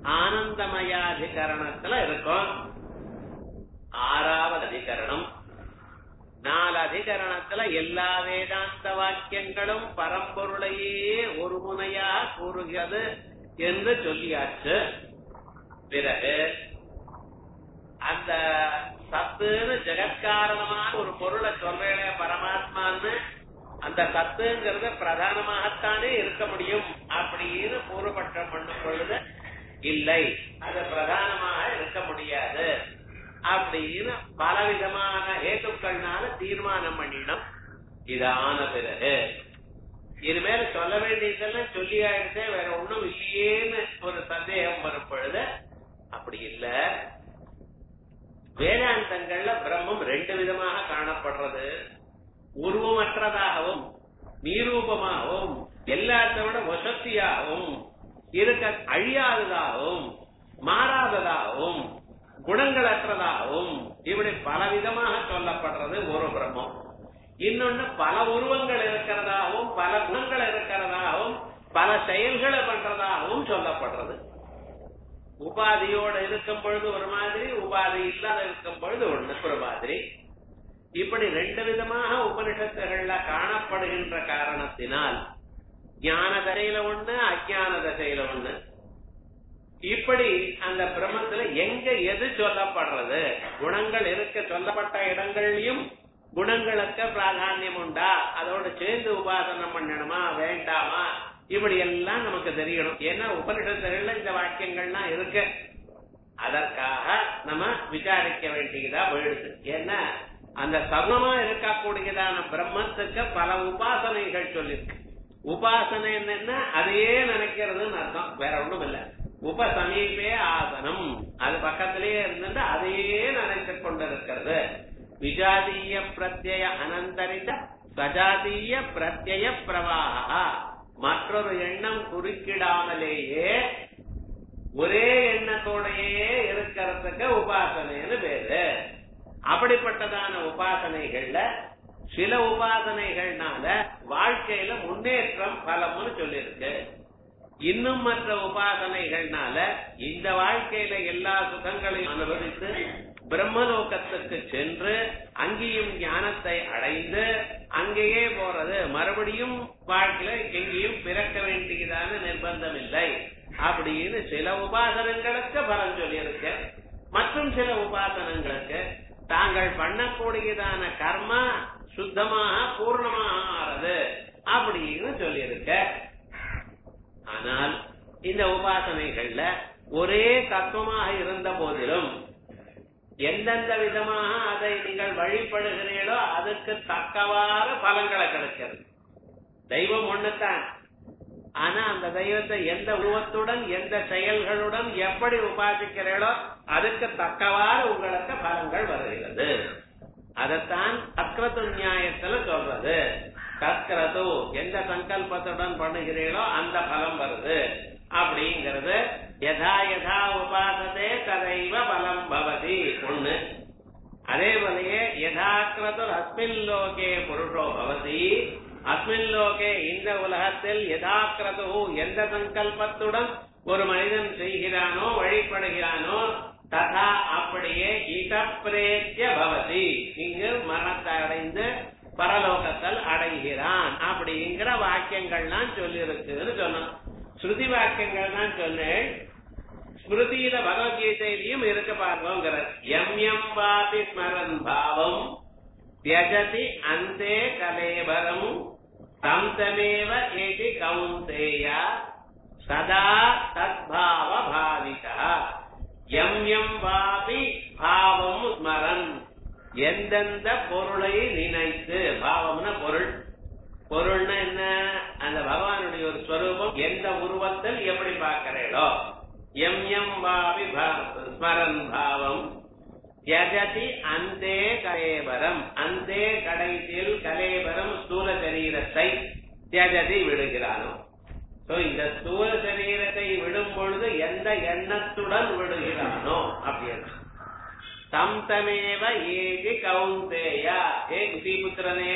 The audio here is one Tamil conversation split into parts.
ஆனந்தமயாதிகரணத்துல இருக்கும் ஆறாவது அதிகரணம் நாலு அதிகரணத்துல எல்லா வேதாந்த வாக்கியங்களும் பரம்பொருளையே ஒரு முனையா கூறுகிறது என்று சொல்லியாச்சு பிறகு அந்த சத்துன்னு ஜெகத்காரணமான ஒரு பொருளை சொல்றேனே பரமாத்மான்னு அந்த சத்துங்கிறது பிரதானமாகத்தானே இருக்க முடியும் அப்படின்னு பூர்வபட்சம் பண்ணும் பொழுது இல்லை அது பிரதானமாக இருக்க முடியாது அப்படின்னு பலவிதமான ஏத்துக்கள்னால தீர்மானம் பண்ணிடும் இது ஆன பிறகு இனிமேல் சொல்ல வேண்டியதெல்லாம் சொல்லி ஆயிடுச்சே வேற ஒண்ணும் இல்லையேன்னு ஒரு சந்தேகம் வரும் பொழுது அப்படி இல்ல வேதாந்தங்கள்ல பிரம்மம் ரெண்டு விதமாக காணப்படுறது உருவமற்றதாகவும் நீரூபமாகவும் எல்லாத்த விட வசத்தியாகவும் இருக்க அழியாததாகவும் மாறாததாகவும் குணங்களற்றதாகவும் இப்படி பலவிதமாக சொல்லப்படுறது ஒரு பிரம்மம் இன்னொன்னு பல உருவங்கள் இருக்கிறதாகவும் பல குணங்கள் இருக்கிறதாகவும் பல செயல்களை பண்றதாகவும் சொல்லப்படுறது உபாதியோட இருக்கும் பொழுது ஒரு மாதிரி உபாதி இல்லாத இருக்கும் பொழுது ஒண்ணு ஒரு மாதிரி இப்படி ரெண்டு விதமாக உபனிஷத்துகள்ல காணப்படுகின்ற காரணத்தினால் ஞான தசையில ஒண்ணு அஜான தசையில ஒண்ணு இப்படி அந்த பிரம்மத்துல எங்க எது சொல்லப்படுறது குணங்கள் இருக்க சொல்லப்பட்ட இடங்கள்லயும் குணங்களுக்கு பிராதானியம் உண்டா அதோட சேர்ந்து உபாசனம் பண்ணணுமா வேண்டாமா இப்படி எல்லாம் நமக்கு தெரியணும் ஏன்னா உபனிஷத்துகள்ல இந்த வாக்கியங்கள்லாம் இருக்கு அதற்காக நம்ம விசாரிக்க வேண்டியதா போயிடுது ஏன்னா அந்த சர்வமா இருக்கக்கூடியதான பிரம்மத்துக்கு பல உபாசனைகள் சொல்லிருக்கு உபாசனை என்னன்னா அதையே நினைக்கிறதுன்னு அர்த்தம் வேற ஒண்ணும் இல்ல உபசமீபே ஆசனம் அது பக்கத்திலேயே இருந்துட்டு அதையே நினைத்து கொண்டிருக்கிறது விஜாதீய பிரத்யய அனந்தரித சஜாதீய பிரத்யய பிரவாகா மற்றொரு எண்ணம் குறுக்கிடாமலேயே ஒரே எண்ணத்தோடையே இருக்கிறதுக்கு உபாசனைன்னு பேரு அப்படிப்பட்டதான உபாசனைகள்ல சில உபாசனைகள்னால வாழ்க்கையில முன்னேற்றம் பலம்னு சொல்லியிருக்கு இன்னும் மற்ற உபாசனைகள்னால இந்த வாழ்க்கையில எல்லா சுகங்களையும் அனுபவித்து பிரம்மலோகத்துக்கு சென்று அங்கேயும் ஞானத்தை அடைந்து அங்கேயே போறது மறுபடியும் வாழ்க்கையில எங்கேயும் பிறக்க வேண்டியதான நிர்பந்தம் இல்லை அப்படின்னு சில உபாசனங்களுக்கு பலன் சொல்லியிருக்க மற்றும் சில உபாசனங்களுக்கு தாங்கள் பண்ணக்கூடியதான கர்மா சுத்தமாக பூர்ணமாக ஆறது அப்படின்னு சொல்லியிருக்க ஆனால் இந்த உபாசனைகள்ல ஒரே தத்துவமாக இருந்த போதிலும் எந்தெந்த விதமாக அதை நீங்கள் வழிபடுகிறீர்களோ அதுக்கு தக்கவாறு பலன்களை கிடைக்கிறது தெய்வம் ஒண்ணுதான் ஆனா அந்த தெய்வத்தை எந்த உருவத்துடன் எந்த செயல்களுடன் எப்படி உபாசிக்கிறீர்களோ அதுக்கு தக்கவாறு உங்களுக்கு பலன்கள் வருகிறது அதைத்தான் தக்ரது நியாயத்துல சொல்றது தக்ரது எந்த சங்கல்பத்துடன் பண்ணுகிறீர்களோ அந்த பலம் வருது அப்படிங்கிறது யதா யதா உபாசதே ததைவ பலம் பவதி ஒண்ணு அதே போலயே யதாக்கிரது அஸ்மின் லோகே புருஷோ பவதி அஸ்மின் லோகே இந்த உலகத்தில் யதாக்கிரது எந்த சங்கல்பத்துடன் ஒரு மனிதன் செய்கிறானோ வழிபடுகிறானோ ததா அப்படியே இடப்பிரேத்திய பவதி இங்கு மரணத்தை அடைந்து பரலோகத்தில் அடைகிறான் அப்படிங்கிற வாக்கியங்கள்லாம் சொல்லியிருக்குன்னு சொன்னோம் ஸ்ருதி வாக்கியங்கள் தான் சொன்னேன் ஸ்மிருதியில பகவத்கீதையிலையும் இருக்க பார்ப்போங்கிற எம் எம் வாபி ஸ்மரன் பாவம் தியஜதி அந்தே கலேபரம் தம் தமேவ ஏதி கௌந்தேய சதா தத்பாவ பாவிதா எம் எம் வாபி பாவம் ஸ்மரன் எந்தெந்த பொருளை நினைத்து பாவம்னா பொருள் பொருள்னா என்ன அந்த பகவானுடைய ஒரு ஸ்வரூபம் எந்த உருவத்தில் எப்படி பார்க்கிறீர்களோ எம் எம் வாபி ஸ்மரன் பாவம் யஜதி அந்தே கலேபரம் அந்தே கடைசியில் கலேபரம் ஸ்தூல சரீரத்தை தியஜதி விடுகிறானோ சோ இந்த ஸ்தூல சரீரத்தை விடும் பொழுது எந்த எண்ணத்துடன் விடுகிறானோ அப்படின்னு தம் தமேவ ஏதி கவுந்தேயா ஏ குசிபுத்திரனே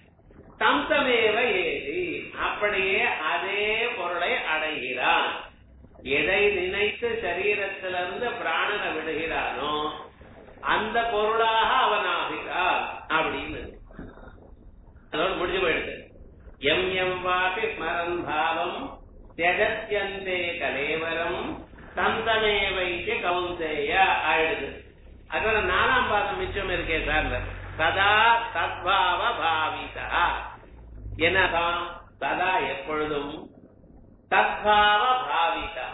தம் தமேவ ஏதி அப்படியே அதே பொருளை அடைகிறான் எதை நினைத்து சரீரத்திலிருந்து பிராணனை விடுகிறானோ அந்த பொருளாக அவன் ஆகிறான் அப்படின்னு அதோட முடிஞ்சு போயிடுது எம் எம் வாபி ஸ்மரன் பாவம் தியஜத்யந்தே கலேவரம் தந்தமே வைத்து கவுந்தேய ஆயிடுது அதோட நாலாம் பாதம் மிச்சம் இருக்கே சார் சதா தத்பாவ பாவிதா என்னதான் சதா எப்பொழுதும் தத்பாவ பாவிதா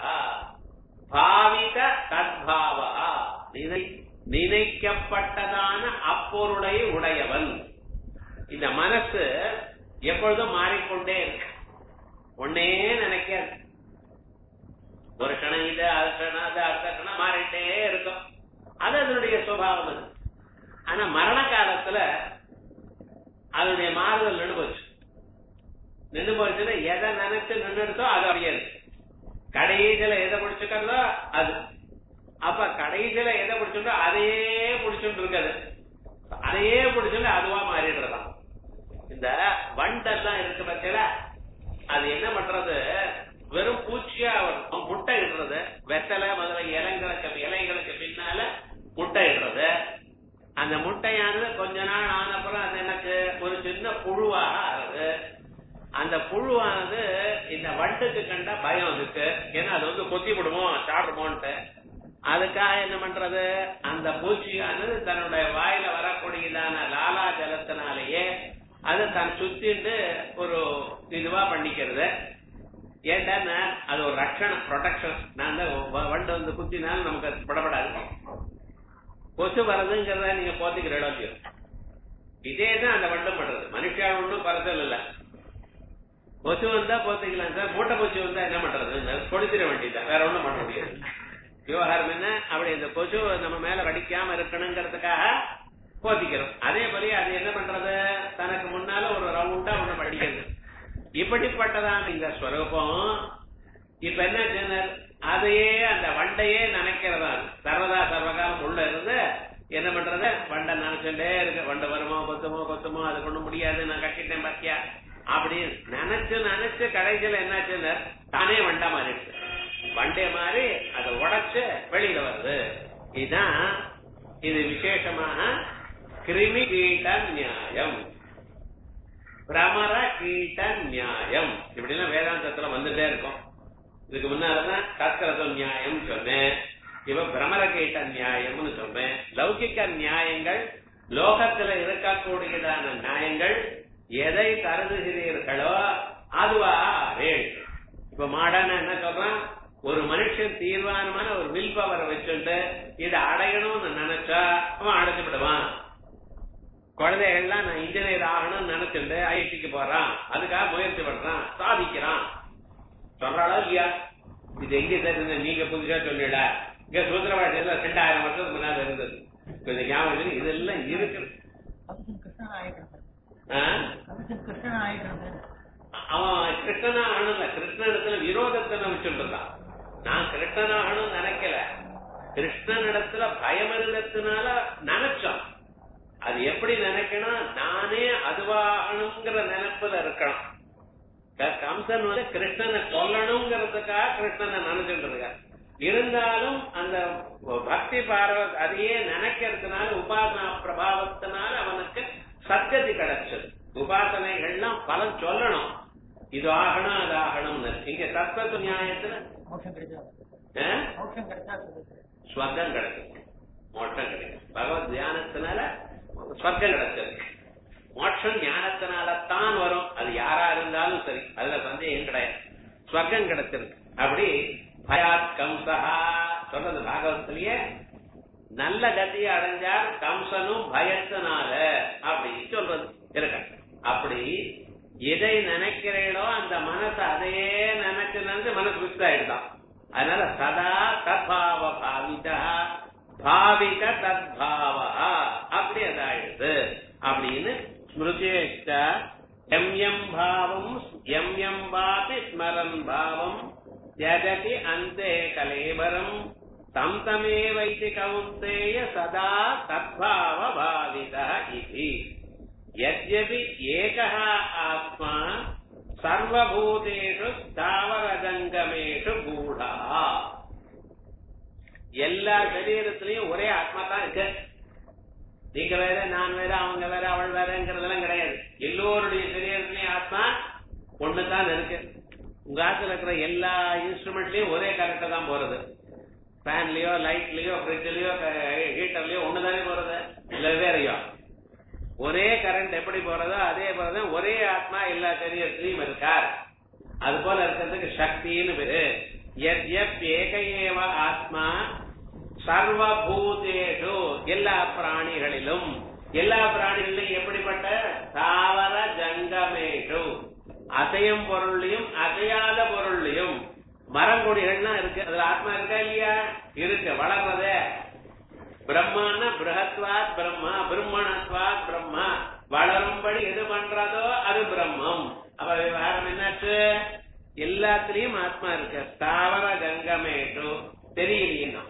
பாவித தத்பாவா நினை நினைக்கப்பட்டதான அப்பொருளை உடையவன் இந்த மனசு எப்பொழுதும் மாறிக்கொண்டே இருக்கு ஒன்னே நினைக்காது ஒரு கணம் இது அது கணம் அது அடுத்த கணம் மாறிட்டே இருக்கும் அது அதனுடைய சுபாவம் அது ஆனா மரண காலத்துல அதனுடைய மாறுதல் நின்று போச்சு நின்று போச்சுன்னா எதை நினைச்சு நின்றுடுதோ அது அப்படியே இருக்கு கடைசியில எதை பிடிச்சுக்கிறதோ அது அப்ப கடைசியில எதை பிடிச்சுட்டோ அதையே பிடிச்சுட்டு இருக்காது அதையே பிடிச்சுட்டு அதுவா மாறிடுறதாம் இந்த வண்டெல்லாம் இருக்கு பத்தியில அது என்ன பண்றது வெறும் பூச்சியா வரும் முட்டை இடுறது வெத்தலை முதல்ல இலைங்களுக்கு இலைங்களுக்கு பின்னால முட்டை இடுறது அந்த முட்டையானது கொஞ்ச நாள் ஆனப்புறம் அது எனக்கு ஒரு சின்ன புழுவாக ஆகுது அந்த புழுவானது இந்த வண்டுக்கு கண்ட பயம் இருக்கு ஏன்னா அது வந்து கொத்தி விடுமோ சாப்பிடுமோன்ட்டு அதுக்காக என்ன பண்றது அந்த பூச்சியானது தன்னுடைய வாயில வரக்கூடியதான லாலா ஜலத்தினாலேயே அது தன் சுத்திட்டு ஒரு இதுவா பண்ணிக்கிறது ஏன்டா அது ஒரு ரட்சணம் ப்ரொடெக்ஷன் நான் தான் வண்டு வந்து குத்தினாலும் நமக்கு அது படப்படாது கொசு வர்றதுங்கிறத நீங்க போத்திக்கிற இடம் இதே தான் அந்த வண்டம் பண்றது மனுஷா ஒன்றும் பறத்தல் இல்ல கொசு வந்தா போத்திக்கலாம் சார் மூட்டை பூச்சி வந்தா என்ன பண்றது கொடுத்திட வேண்டியதான் வேற ஒண்ணும் பண்ண முடியாது விவகாரம் என்ன அப்படி இந்த கொசு நம்ம மேல கடிக்காம இருக்கணுங்கிறதுக்காக போத்திக்கிறோம் அதே போல அது என்ன பண்றது தனக்கு முன்னால ஒரு ரவுண்டா ஒண்ணு படிக்கிறது இப்படிப்பட்டதான் இந்த ஸ்வரூபம் இப்ப என்ன சொன்னார் அதையே அந்த வண்டையே நினைக்கிறதா சர்வதா சர்வகாலம் உள்ள இருந்து என்ன பண்றது வண்டை நினைச்சுட்டே இருக்கு வண்டை வருமோ கொத்துமோ கொத்துமோ அது கொண்டு முடியாது நான் கட்டிட்டேன் பாத்தியா அப்படி நினைச்சு நினைச்சு கடைசியில என்னாச்சுன்னு தானே வண்டா மாறிடுச்சு வண்டே மாறி அதை உடைச்சு வெளியில வருது இதுதான் இது விசேஷமாக கிருமி கீட்ட நியாயம் பிரமர கீட்ட நியாயம் இப்படிலாம் வேதாந்தத்துல வந்துட்டே இருக்கும் இதுக்கு முன்னாலதான் கத்திரத நியாயம் சொன்னேன் இப்ப பிரமர கீட்ட நியாயம்னு சொன்னேன் லௌகிக்க நியாயங்கள் லோகத்துல இருக்கக்கூடியதான நியாயங்கள் எதை கருதுகிறீர்களோ அதுவா வேள் இப்ப மாடான என்ன சொல்றான் ஒரு மனுஷன் தீர்மானமான ஒரு வில் பவரை வச்சுட்டு இதை அடையணும்னு நினைச்சா அவன் அடைச்சு விடுவான் குழந்தைகள்லாம் நான் இன்ஜினியர் ஆகணும்னு நினைச்சிட்டு ஐடிக்கு போறான் அதுக்காக முயற்சி பண்றான் சாதிக்கிறான் சொல்றாளா இல்லையா இது எங்க தெரிஞ்ச நீங்க புதுசா சொல்லிட இங்க சுதந்திரவாதத்துல ரெண்டாயிரம் வருஷத்துக்கு முன்னாடி இருந்தது கொஞ்சம் ஞாபகம் இருக்கு. இதெல்லாம் இருக்கு ஆ? அவன் கிருஷ்ணனா ஆகணும்ல கிருஷ்ணனிடத்துல விரோதத்தை வச்சுட்டு இருந்தான் நான் கிருஷ்ணன் ஆகணும்னு நினைக்கல கிருஷ்ணனிடத்துல பயம் இருந்ததுனால நினைச்சான் அது எப்படி நினைக்கணும் நானே அதுவாகணுங்கிற நினைப்புல இருக்கணும் க- கம்சன் வந்து கிருஷ்ணனை கொல்லணுங்கிறதுக்காக கிருஷ்ணனை நினைச்சுட்டு இருக்கார் இருந்தாலும் அந்த பக்தி பார்வ அதையே நினைக்கிறதுனால உபாசனா பிரபாவத்தினால அவனுக்கு சத்கதி கிடைச்சது உபாசனைகள்லாம் பலன் சொல்லணும் இது ஆகணும் அது ஆகணும்னு இங்க தத்துவ நியாயத்துல ஆ? ஸ்வர்க்கம் கிடைக்கும் மோட்சம் கிடைக்கும் பகவத் தியானத்தினால ஸ்வர்க்கம் கிடைச்சது மோட்சம் ஞானத்தினால தான் வரும் அது யாரா இருந்தாலும் சரி அதுல சந்தேகம் கிடையாது ஸ்வர்க்கம் கிடைச்சிருக்கு அப்படி பயாத் கம்சா சொல்றது பாகவத்திலேயே நல்ல கதியை அடைஞ்சார் கம்சனும் பயத்தினால அப்படின்னு சொல்றது இருக்க அப்படி எதை நினைக்கிறீங்களோ அந்த மனசு அதையே நினைச்சு நினைச்சு மனசு பிக்ஸ் ஆயிடுதான் அதனால சதா தத்பாவ பாவிதா பாவித தத்பாவா அப்படி அதாயிடுது அப்படின்னு ஸ்மிருதிஷ்ட எம் எம் பாவம் எம் எம் வாபி ஸ்மரன் பாவம் त्यजति अन्ते कलेवरम् तम् तमेवैति कौन्तेय सदा तद्भावभावितः इति यद्यपि एकः आत्मा சர்வபூதேஷு தாவரஜங்கமேஷு கூடா எல்லா சரீரத்திலையும் ஒரே ஆத்மா தான் இருக்கு நீங்க வேற நான் வேற அவங்க வேற அவள் வேறங்கிறதெல்லாம் கிடையாது எல்லோருடைய சரீரத்திலையும் ஆத்மா ஒண்ணுதான் இருக்கு உங்க ஆத்துல இருக்கிற எல்லா இன்ஸ்ட்ருமெண்ட்லயும் ஒரே கரண்ட் தான் போறது ஃபேன்லயோ லைட்லயோ ஃப்ரிட்ஜ்லயோ ஹீட்டர்லயோ ஒண்ணுதானே போறது இல்ல வேறையோ ஒரே கரண்ட் எப்படி போறதோ அதே போலதான் ஒரே ஆத்மா எல்லா சரீரத்திலையும் இருக்கார் அது போல இருக்கிறதுக்கு சக்தின்னு பேரு எத் எத் ஏக ஏவ ஆத்மா சர்வபூதேஷு எல்லா பிராணிகளிலும் எல்லா பிராணிகளிலும் எப்படிப்பட்ட தாவர ஜங்கமேஷு அசையும் பொருள்லையும் அசையாத பொருள்லையும் மரங்கொடிகள்லாம் இருக்கு அதுல ஆத்மா இருக்கா இல்லையா இருக்கு வளர்றதே பிரம்மான பிரகத்வாத் பிரம்மா பிரம்மணத்வாத் பிரம்மா வளரும்படி எது பண்றதோ அது பிரம்மம் அப்ப விவகாரம் என்னாச்சு எல்லாத்திலையும் ஆத்மா இருக்கு தாவர கங்கமேட்டு தெரியலையே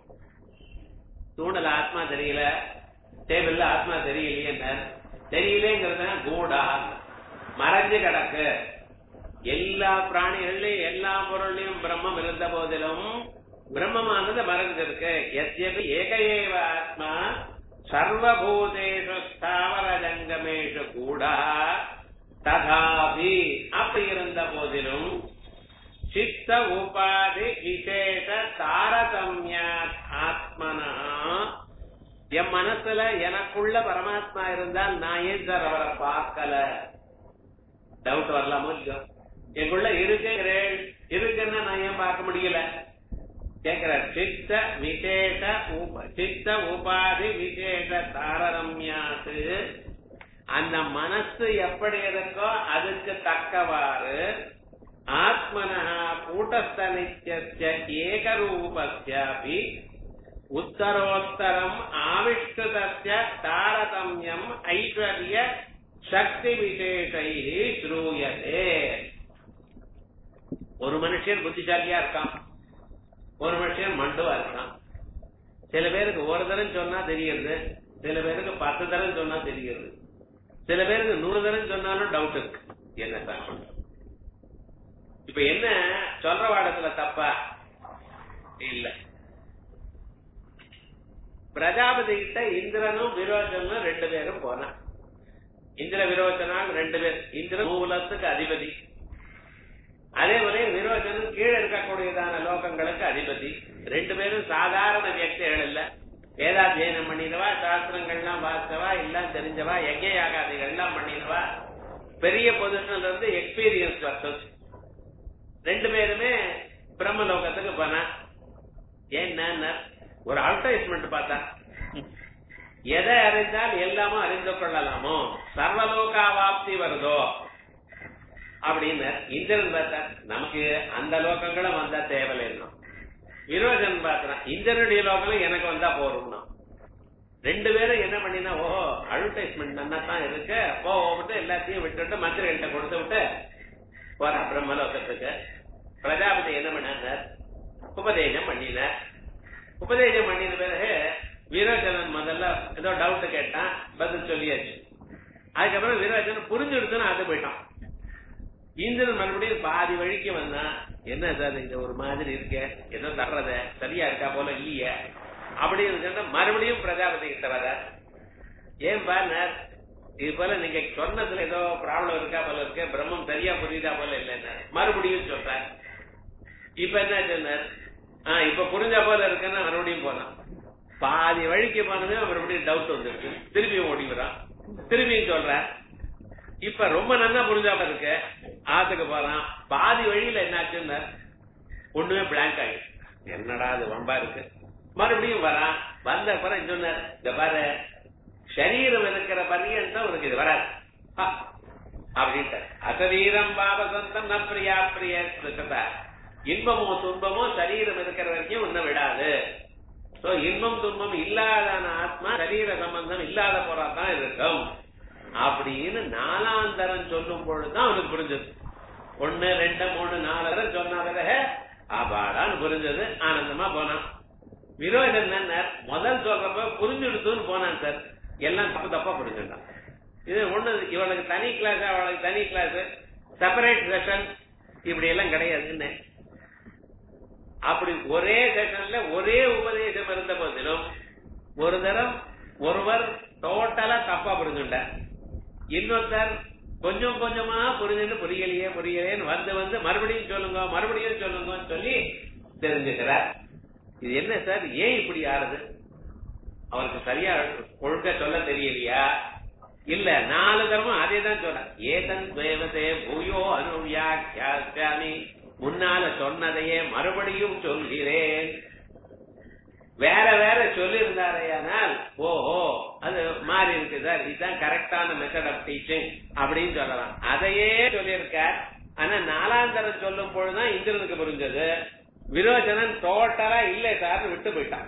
தூணல ஆத்மா தெரியல டேபிள்ல ஆத்மா தெரியலையே தெரியலேங்கிறது கூடா மறைஞ்சு கிடக்கு எல்லா பிராணிகள்லயும் எல்லா பொருள்லயும் பிரம்மம் இருந்த போதிலும் பிரம்மமானது மறைஞ்சிருக்கு எத்யபி ஏக ஏவ ஆத்மா சர்வபூதேஷு ஸ்தாவர ஜங்கமேஷு கூடா ததாபி அப்படி இருந்த போதிலும் சித்த உபாதி விசேஷ தாரதமிய ஆத்மனா என் மனசுல எனக்குள்ள பரமாத்மா இருந்தால் நான் ஏன் சார் அவரை பார்க்கல டவுட் வரலாமோ இல்லையோ எங்குள்ள இருக்கிறேன் இருக்குன்னா நான் ஏன் பார்க்க முடியல கேக்குற சித்த விசேஷ உப- சித்த உபாதி விசேஷ தாரரம்யாத்து அந்த மனசு எப்படி இருக்கோ அதுக்கு தக்கவாறு ஆத்மனா கூட்டஸ்த நித்திய ஏகரூபஸ்யாபி உத்தரோத்தரம் ஆவிஷ்கிருதஸ்ய தாரதமியம் ஐஸ்வர்ய சக்தி விசேஷை ஸ்ரூயதே ஒரு மனுஷன் புத்திசாலியா இருக்கான் ஒரு மனுஷன் மண்டுவா இருக்கான் சில பேருக்கு ஒரு தரம் சொன்னா தெரியுது சில பேருக்கு பத்து தரம் சொன்னா தெரியுது சில பேருக்கு நூறு தரம் சொன்னாலும் டவுட் இருக்கு என்ன சார் பண்றது? இப்ப என்ன சொல்ற வாடத்துல தப்பா இல்ல பிரஜாபதி கிட்ட இந்திரனும் விரோச்சனும் ரெண்டு பேரும் போனான் இந்திர விரோச்சனால் ரெண்டு பேர் இந்திரன் மூலத்துக்கு அதிபதி அதே போல விரோச்சனும் கீழே இருக்கக்கூடியதான லோகங்களுக்கு அதிபதி ரெண்டு பேரும் சாதாரண வியக்திகள் இல்ல வேதாத்தியனம் பண்ணினவா சாஸ்திரங்கள்லாம் பார்த்தவா எல்லாம் தெரிஞ்சவா யஜ்ய யாகாதிகள் எல்லாம் பண்ணினவா பெரிய பொசிஷன்ல இருந்து எக்ஸ்பீரியன்ஸ் பர்சன்ஸ் ரெண்டு பேருமே பிரம்மலோகத்துக்கு போனா ஏன்னா ஒரு அட்வர்டைஸ்மெண்ட் பார்த்தா எதை அறிந்தால் எல்லாமும் அறிந்து கொள்ளலாமோ சர்வலோகாவாப்தி வருதோ அப்படின்னு இந்திரன் பார்த்தா நமக்கு அந்த லோகங்களும் வந்தா தேவையில்லை விரோஜன் பார்த்தான் இந்திரனுடைய லோகம் எனக்கு வந்தா போறோம்னா ரெண்டு பேரும் என்ன பண்ணினா ஓ அட்வர்டைஸ்மெண்ட் நல்லா தான் இருக்கு போட்டு எல்லாத்தையும் விட்டுட்டு மந்திரிகிட்ட கொடுத்து விட்டு போற பிரம்மலோகத்துக்கு பிரஜாபதி என்ன பண்ணார் உபதேசம் பண்ணினார் உபதேசம் பண்ணின பிறகு வீரோஜனன் முதல்ல ஏதோ டவுட் கேட்டான் பதில் சொல்லியாச்சு அதுக்கப்புறம் வீரோஜனன் புரிஞ்சுடுத்துன்னு அது போயிட்டான் இந்திரன் மறுபடியும் பாதி வழிக்கு வந்தான் என்ன சார் இந்த ஒரு மாதிரி இருக்க ஏதோ தர்றத சரியா இருக்கா போல இல்லையே அப்படின்னு சொன்னா மறுபடியும் பிரஜாபதி கிட்ட வர ஏன் பாருங்க இது போல நீங்க சொன்னதுல ஏதோ ப்ராப்ளம் இருக்கா போல இருக்கு பிரம்மம் சரியா புரியுதா போல இல்லைன்னா மறுபடியும் சொல்றேன் இப்ப என்ன சொன்னார் ஆஹ் இப்ப புரிஞ்சா போல இருக்குன்னு மறுபடியும் போனான் பாதி வழிக்கு போனதே மறுபடியும் டவுட் வந்துருக்கு திரும்பியும் ஓடி வரான் திரும்பியும் சொல்றேன் இப்ப ரொம்ப நல்லா புரிஞ்சாம இருக்கு ஆத்துக்கு போறான் பாதி வழியில என்னாச்சுன்னு ஒண்ணுமே பிளாங்க் ஆயிடுச்சு என்னடா அது வம்பா இருக்கு மறுபடியும் வரான் வந்த அப்புறம் சொன்னார் இந்த பாரு சரீரம் இருக்கிற பரியந்தம் உனக்கு இது வராது ஆ, அப்படின்ட்டு அசரீரம் பாபசந்தம் ந பிரியா பிரிய சுகதா. இன்பமோ துன்பமோ சரீரம் இருக்கிற வரைக்கும் உன்னை விடாது சோ இன்பம் துன்பம் இல்லாதான ஆத்மா சரீர சம்பந்தம் இல்லாத போறாதான் இருக்கும் அப்படின்னு நாலாந்தரம் சொல்லும் பொழுதுதான் அவனுக்கு புரிஞ்சது ஒண்ணு ரெண்டு மூணு நாலு தரம் சொன்ன பிறகு அபாடான்னு புரிஞ்சது ஆனந்தமா போனான் விரோதம் என்ன முதல் சொல்றப்ப புரிஞ்சுடுத்துன்னு போனான் சார் எல்லாம் தப்பு தப்பா புரிஞ்சுட்டான் இது ஒண்ணு இவளுக்கு தனி கிளாஸ் அவளுக்கு தனி கிளாஸ் செப்பரேட் செஷன் இப்படி எல்லாம் கிடையாதுன்னு அப்படி ஒரே செஷன்ல ஒரே உபதேசம் இருந்த போதிலும் ஒரு தரம் ஒருவர் டோட்டலா தப்பா புரிஞ்சுட்டார் இன்னொருத்தர் கொஞ்சம் கொஞ்சமா புரிஞ்சுட்டு புரியலையே புரியலையேன்னு வந்து வந்து மறுபடியும் சொல்லுங்க மறுபடியும் சொல்லுங்கன்னு சொல்லி தெரிஞ்சுக்கிறார் இது என்ன சார் ஏன் இப்படி ஆறுது அவருக்கு சரியா ஒழுக்க சொல்ல தெரியலையா இல்ல நாலு தரமும் அதே தான் சொல்ற ஏதன் தேவதே பூயோ அனுவியாமி முன்னால சொன்னதையே மறுபடியும் சொல்கிறேன் வேற வேற சொல்லி இருந்தாரையானால் ஓஹோ அது மாறி இருக்கு சார் இதுதான் கரெக்டான மெத்தட் ஆஃப் டீச்சிங் அப்படின்னு சொல்லலாம் அதையே சொல்லியிருக்கார் ஆனா நாலாந்தரம் சொல்லும் பொழுதுதான் இந்திரனுக்கு புரிஞ்சது விரோச்சனன் டோட்டலா இல்லை சார் விட்டு போயிட்டான்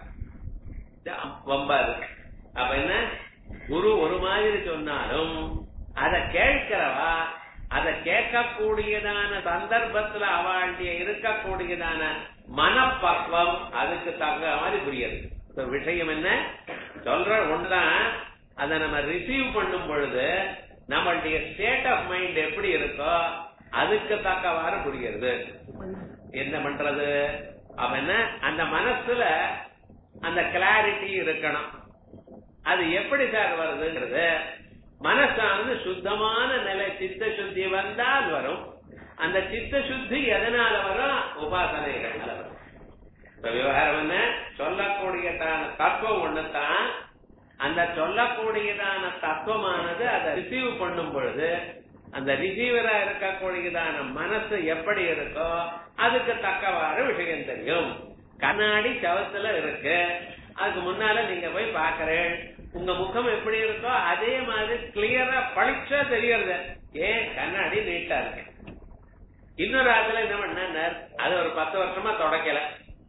வம்பாது அப்ப என்ன குரு ஒரு மாதிரி சொன்னாலும் அதை கேட்கிறவா அதை கேட்கக்கூடியதான சந்தர்ப்பத்துல அவளுடைய இருக்கக்கூடியதான மனப்பக்குவம் அதுக்கு தகுந்த மாதிரி புரியுது இப்ப விஷயம் என்ன சொல்ற ஒண்ணுதான் அதை நம்ம ரிசீவ் பண்ணும் பொழுது நம்மளுடைய ஸ்டேட் ஆஃப் மைண்ட் எப்படி இருக்கோ அதுக்கு தக்கவாறு புரியுது என்ன பண்றது அப்ப என்ன அந்த மனசுல அந்த கிளாரிட்டி இருக்கணும் அது எப்படி சார் வருதுங்கிறது மனசானது சுத்தமான நிலை சித்த சுத்தி வந்தால் வரும் அந்த சித்த சுத்தி எதனால வரும் உபாசனைகள்னால வரும் இப்ப விவகாரம் என்ன சொல்லக்கூடியதான தத்துவம் ஒண்ணுதான் அந்த சொல்லக்கூடியதான தத்துவமானது அதை ரிசீவ் பண்ணும் பொழுது அந்த ரிசீவரா இருக்கக்கூடியதான மனசு எப்படி இருக்கோ அதுக்கு தக்கவாறு விஷயம் தெரியும் கண்ணாடி சவத்துல இருக்கு அதுக்கு முன்னால நீங்க போய் பாக்குறேன் உங்க முகம் எப்படி இருக்கோ அதே மாதிரி கிளியரா பளிச்சா தெரியறது ஏன் கண்ணாடி நீட்டா இருக்கு இன்னொரு ஆத்துல என்ன பண்ணார் அது ஒரு பத்து வருஷமா தொடக்கல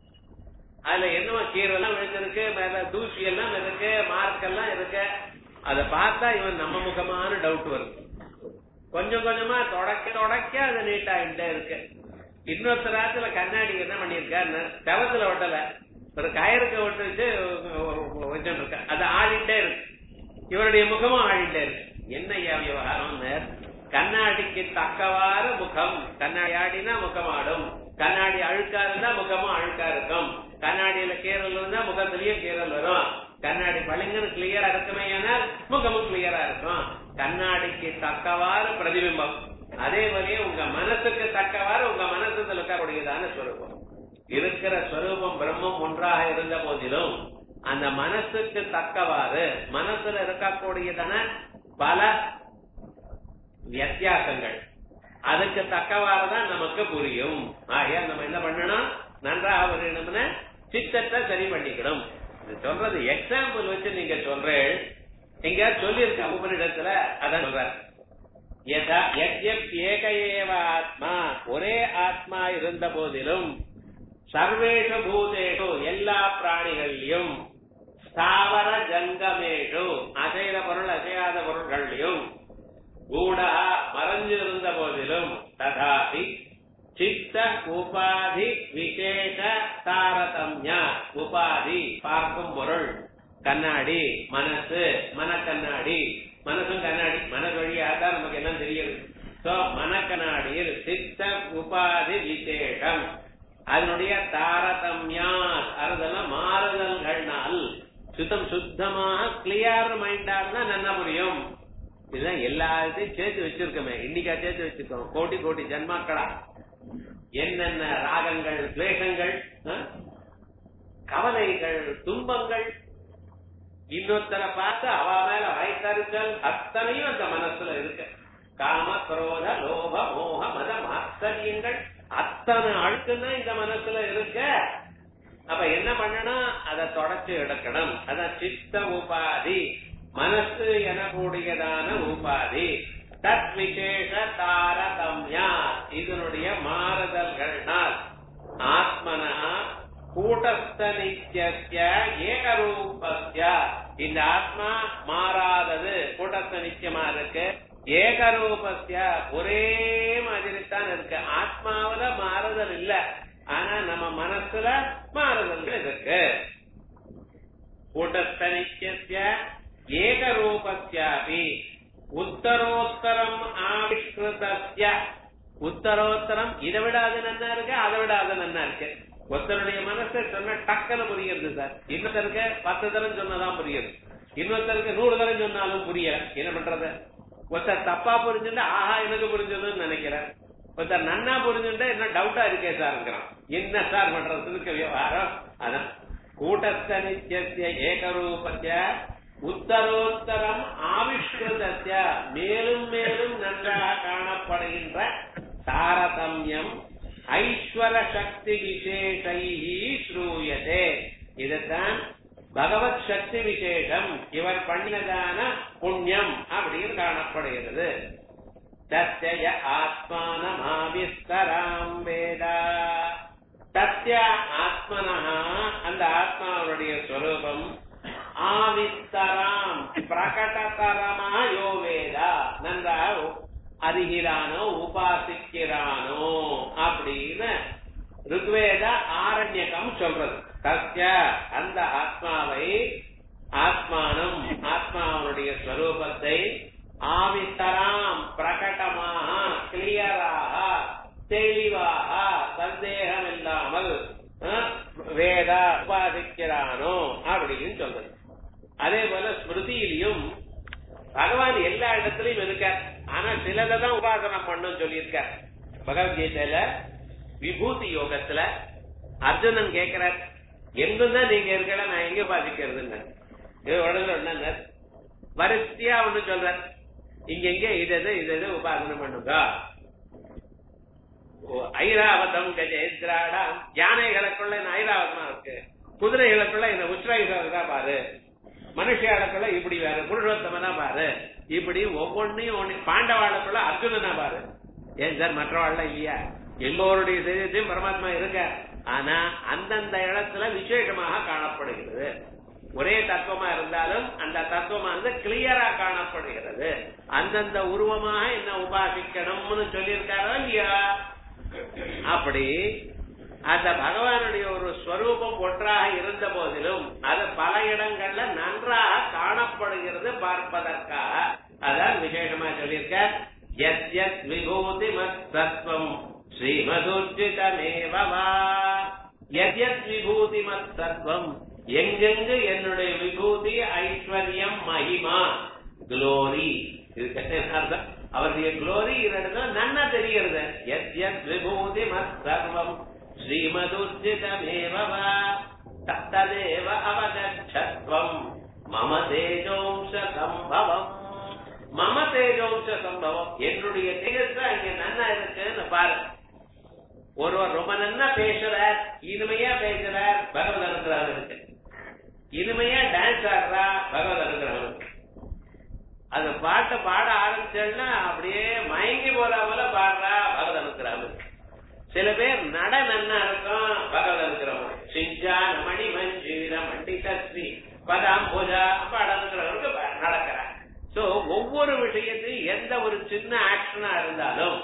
அதுல என்னவோ கீரெல்லாம் விழுந்திருக்கு மேல தூசி எல்லாம் இருக்கு மார்க் எல்லாம் இருக்கு அதை பார்த்தா இவன் நம்ம முகமான டவுட் வருது கொஞ்சம் கொஞ்சமா தொடக்க தொடக்க அது நீட் ஆகிட்டே இருக்கு இன்னொருத்தர் ஆத்துல கண்ணாடி என்ன பண்ணிருக்காரு செவத்துல ஒட்டல ஒரு கயருக்கு ஒட்டு வச்சு வச்சுட்டு இருக்க அது ஆடிட்டே இருக்கு இவருடைய முகமும் ஆடிட்டே இருக்கு என்ன விவகாரம் கண்ணாடிக்கு தக்கவாறு முகம் கண்ணாடி ஆடினா முகம் ஆடும் கண்ணாடி அழுக்கா இருந்தா முகமும் அழுக்கா இருக்கும் கண்ணாடியில கீரல் இருந்தா முகத்திலயும் கீரல் வரும் கண்ணாடி பளிங்குன்னு கிளியரா இருக்குமே ஆனால் முகமும் கிளியரா இருக்கும் கண்ணாடிக்கு தக்கவாறு பிரதிபிம்பம் அதே மாதிரியே உங்க மனசுக்கு தக்கவாறு உங்க மனசுல இருக்கக்கூடியதான ஸ்வரூபம் இருக்கிற ஸ்வரூபம் பிரம்மம் ஒன்றாக இருந்த போதிலும் அந்த மனசுக்கு தக்கவாறு மனசுல இருக்கக்கூடியதான பல வித்தியாசங்கள் அதுக்கு தக்கவாறு தான் நமக்கு புரியும் ஆகையா நம்ம என்ன பண்ணணும் நன்றாக வரணும்னு சித்தத்தை சரி பண்ணிக்கணும் சொல்றது எக்ஸாம்பிள் வச்சு நீங்க சொல்றேன் எங்க சொல்லியிருக்க உபனிடத்துல அதான் சொல்ற ஏக ஏவ ஆத்மா ஒரே ஆத்மா இருந்த போதிலும் சர்வேஷ பூதேஷு எல்லா பிராணிகள்லயும் ஸ்தாவர ஜங்கமேஷு அசைத பொருள் அசையாத பொருள்கள்லயும் கூடா மறைஞ்சிருந்த போதிலும் ததாபி சித்த உபாதி விசேஷ தாரதமிய உபாதி பார்க்கும் பொருள் கண்ணாடி மனசு மனக்கண்ணாடி மனசும் கண்ணாடி மனசு வழியா தான் நமக்கு என்ன தெரியுது சோ மனக்கண்ணாடியில் சித்த உபாதி விசேஷம் அதனுடைய தாரதமியா அதெல்லாம் மாறுதல்கள்னால் சுத்தம் சுத்தமாக கிளியர் மைண்டா இருந்தா நல்லா புரியும் இதுதான் எல்லா இதையும் சேர்த்து வச்சிருக்கோமே இன்னைக்கா சேர்த்து வச்சிருக்கோம் கோடி கோடி ஜன்மாக்களா என்னென்ன ராகங்கள் துவேஷங்கள் கவலைகள் துன்பங்கள் இன்னொருத்தரை பார்த்து அவ மேல வயசறிச்சல் அத்தனையும் அந்த மனசுல இருக்கு காம குரோத லோப மோக மத ஆச்சரியங்கள் அத்தனை அழுக்குன்னா இந்த மனசுல இருக்க அப்ப என்ன பண்ணணும் அதை தொடச்சு எடுக்கணும் அதான் சித்த உபாதி மனசு எனக்கூடியதான உபாதி தத் விசேஷ தாரதம்யா இதனுடைய மாறுதல்கள்னால் ஆத்மனா கூட்டஸ்த நித்திய ஏகரூபஸ்ய இந்த ஆத்மா மாறாதது கூட்டஸ்த நித்தியமா இருக்கு ஏகரூபஸ்ய ஒரே மாதிரி தான் இருக்கு ஆத்மாவில மாறுதல் இல்ல ஆனா நம்ம மனசுல மாறுதல் இருக்கு கூட்டஸ்த நித்திய ஏகரூபஸ்யாபி உத்தரோத்தரம் ஆவிஷ்கிருதஸ்ய உத்தரோத்தரம் இதை விட அது நன்னா இருக்கு அதை விட அது நன்னா இருக்கு ஒருத்தருடைய மனசை சொன்ன டக்குன்னு புரியுது சார் இன்னொருத்தருக்கு பத்து தரம் சொன்னதான் புரியுது இன்னொருத்தருக்கு நூறு தரம் சொன்னாலும் புரியல என்ன பண்றது ஒருத்தர் தப்பா புரிஞ்சுட்டு ஆஹா எனக்கு புரிஞ்சதுன்னு நினைக்கிறேன் ஒருத்தர் நன்னா புரிஞ்சுட்டு என்ன டவுட்டா இருக்கே சார்ங்கிறான் என்ன சார் பண்றதுக்கு விவகாரம் அதான் கூட்டஸ்த நித்திய ஏகரூபத்திய உத்தரோத்தரம் ஆவிஷ்கிருதத்திய மேலும் மேலும் நன்றாக காணப்படுகின்ற தாரதமியம் ஐஸ்வர சக்தி விசேஷை ஸ்ரூயதே இதுதான் பகவத் சக்தி விசேஷம் இவர் பண்ணினதான புண்ணியம் அப்படின்னு காணப்படுகிறது தத்ய ஆத்மானமாவிஸ்தராம் வேதா தத்ய ஆத்மனா அந்த ஆத்மாவுடைய ஸ்வரூபம் ஆவிஸ்தராம் பிரகடதரமா யோ வேதா நன்றாக அறிகிறானோ உபாசிக்கிறானோ அப்படின்னு ருக்வேத ஆரண்யகம் சொல்றது சத்ய அந்த ஆத்மாவை ஆத்மானம் ஆத்மாவனுடைய ஸ்வரூபத்தை ஆவித்தராம் பிரகடமாக கிளியராக தெளிவாக சந்தேகம் இல்லாமல் வேத உபாசிக்கிறானோ அப்படின்னு சொல்றது அதே போல ஸ்மிருதியிலையும் பகவான் எல்லா இடத்துலயும் இருக்கார் ஆனா சிலதை தான் உபாசனம் பண்ணும் சொல்லியிருக்கார் பகவத்கீதையில விபூதி யோகத்துல அர்ஜுனன் கேட்கிறார் எங்குதான் நீங்க இருக்கல நான் எங்க பாதிக்கிறதுன்னு இது உடனே ஒண்ணு வரிசையா ஒண்ணு சொல்ற இங்க எங்க இது எது இது எது உபாசனம் பண்ணுங்க ஐராவதம் கஜேந்திராடா யானைகளுக்குள்ள இந்த ஐராவதமா இருக்கு குதிரைகளுக்குள்ள இந்த உச்ராயுதா பாரு மனுஷியாளுக்குள்ள இப்படி வேற புருஷோத்தமனா பாரு இப்படி ஒவ்வொன்னையும் ஒண்ணு பாண்டவாளுக்குள்ள அர்ஜுனனா பாரு ஏன் சார் மற்றவாள்ல இல்லையா எல்லோருடைய சரீரத்தையும் பரமாத்மா இருக்க ஆனா அந்தந்த இடத்துல விசேஷமாக காணப்படுகிறது ஒரே தத்துவமா இருந்தாலும் அந்த தத்துவமானது கிளியரா காணப்படுகிறது அந்தந்த உருவமாக என்ன உபாசிக்கணும்னு சொல்லியிருக்காரோ இல்லையா அப்படி அந்த பகவானுடைய ஒரு ஸ்வரூபம் ஒன்றாக இருந்த போதிலும் அது பல இடங்கள்ல நன்றாக காணப்படுகிறது பார்ப்பதற்காக அதான் விசேஷமா சொல்லியிருக்க எத் எத் விபூதி மத் தத்துவம் ஸ்ரீமதுர்ஜிதமேவா எத் எத் விபூதி மத் தத்துவம் எங்கெங்கு என்னுடைய விபூதி ஐஸ்வர்யம் மகிமா குளோரி இதுக்கு அர்த்தம் அவருடைய குளோரி இடத்துல நன்னா தெரிகிறது எத் எத் விபூதி மத் சர்வம் ஸ்ரீமதுர்ஜிதமேவ தத்ததேவ அவகச்சத்வம் மம தேஜோம்ச சம்பவம் மம தேஜோம்ச சம்பவம் என்னுடைய தேஜஸ் அங்க நன்னா இருக்குன்னு பாரு ஒருவர் ரொம்ப நன்னா பேசுறார் இனிமையா பேசுறார் பகவத் அனுகிரகம் இருக்கு இனிமையா டான்ஸ் ஆடுறா பகவத் அனுகிரகம் இருக்கு அந்த பாட்டை பாட ஆரம்பிச்சேன்னா அப்படியே மயங்கி போற போல பாடுறா பகவத் அனுகிரகம் இருக்கு சில பேர் நட நன்னா இருக்கும் பகவத் அனுகிரகம் சிஞ்சா மணி மஞ்சீர மண்டித ஸ்ரீ பதாம் பூஜா பாட அனுகிரகம் நடக்கிறார் சோ ஒவ்வொரு விஷயத்தையும் எந்த ஒரு சின்ன ஆக்ஷனா இருந்தாலும்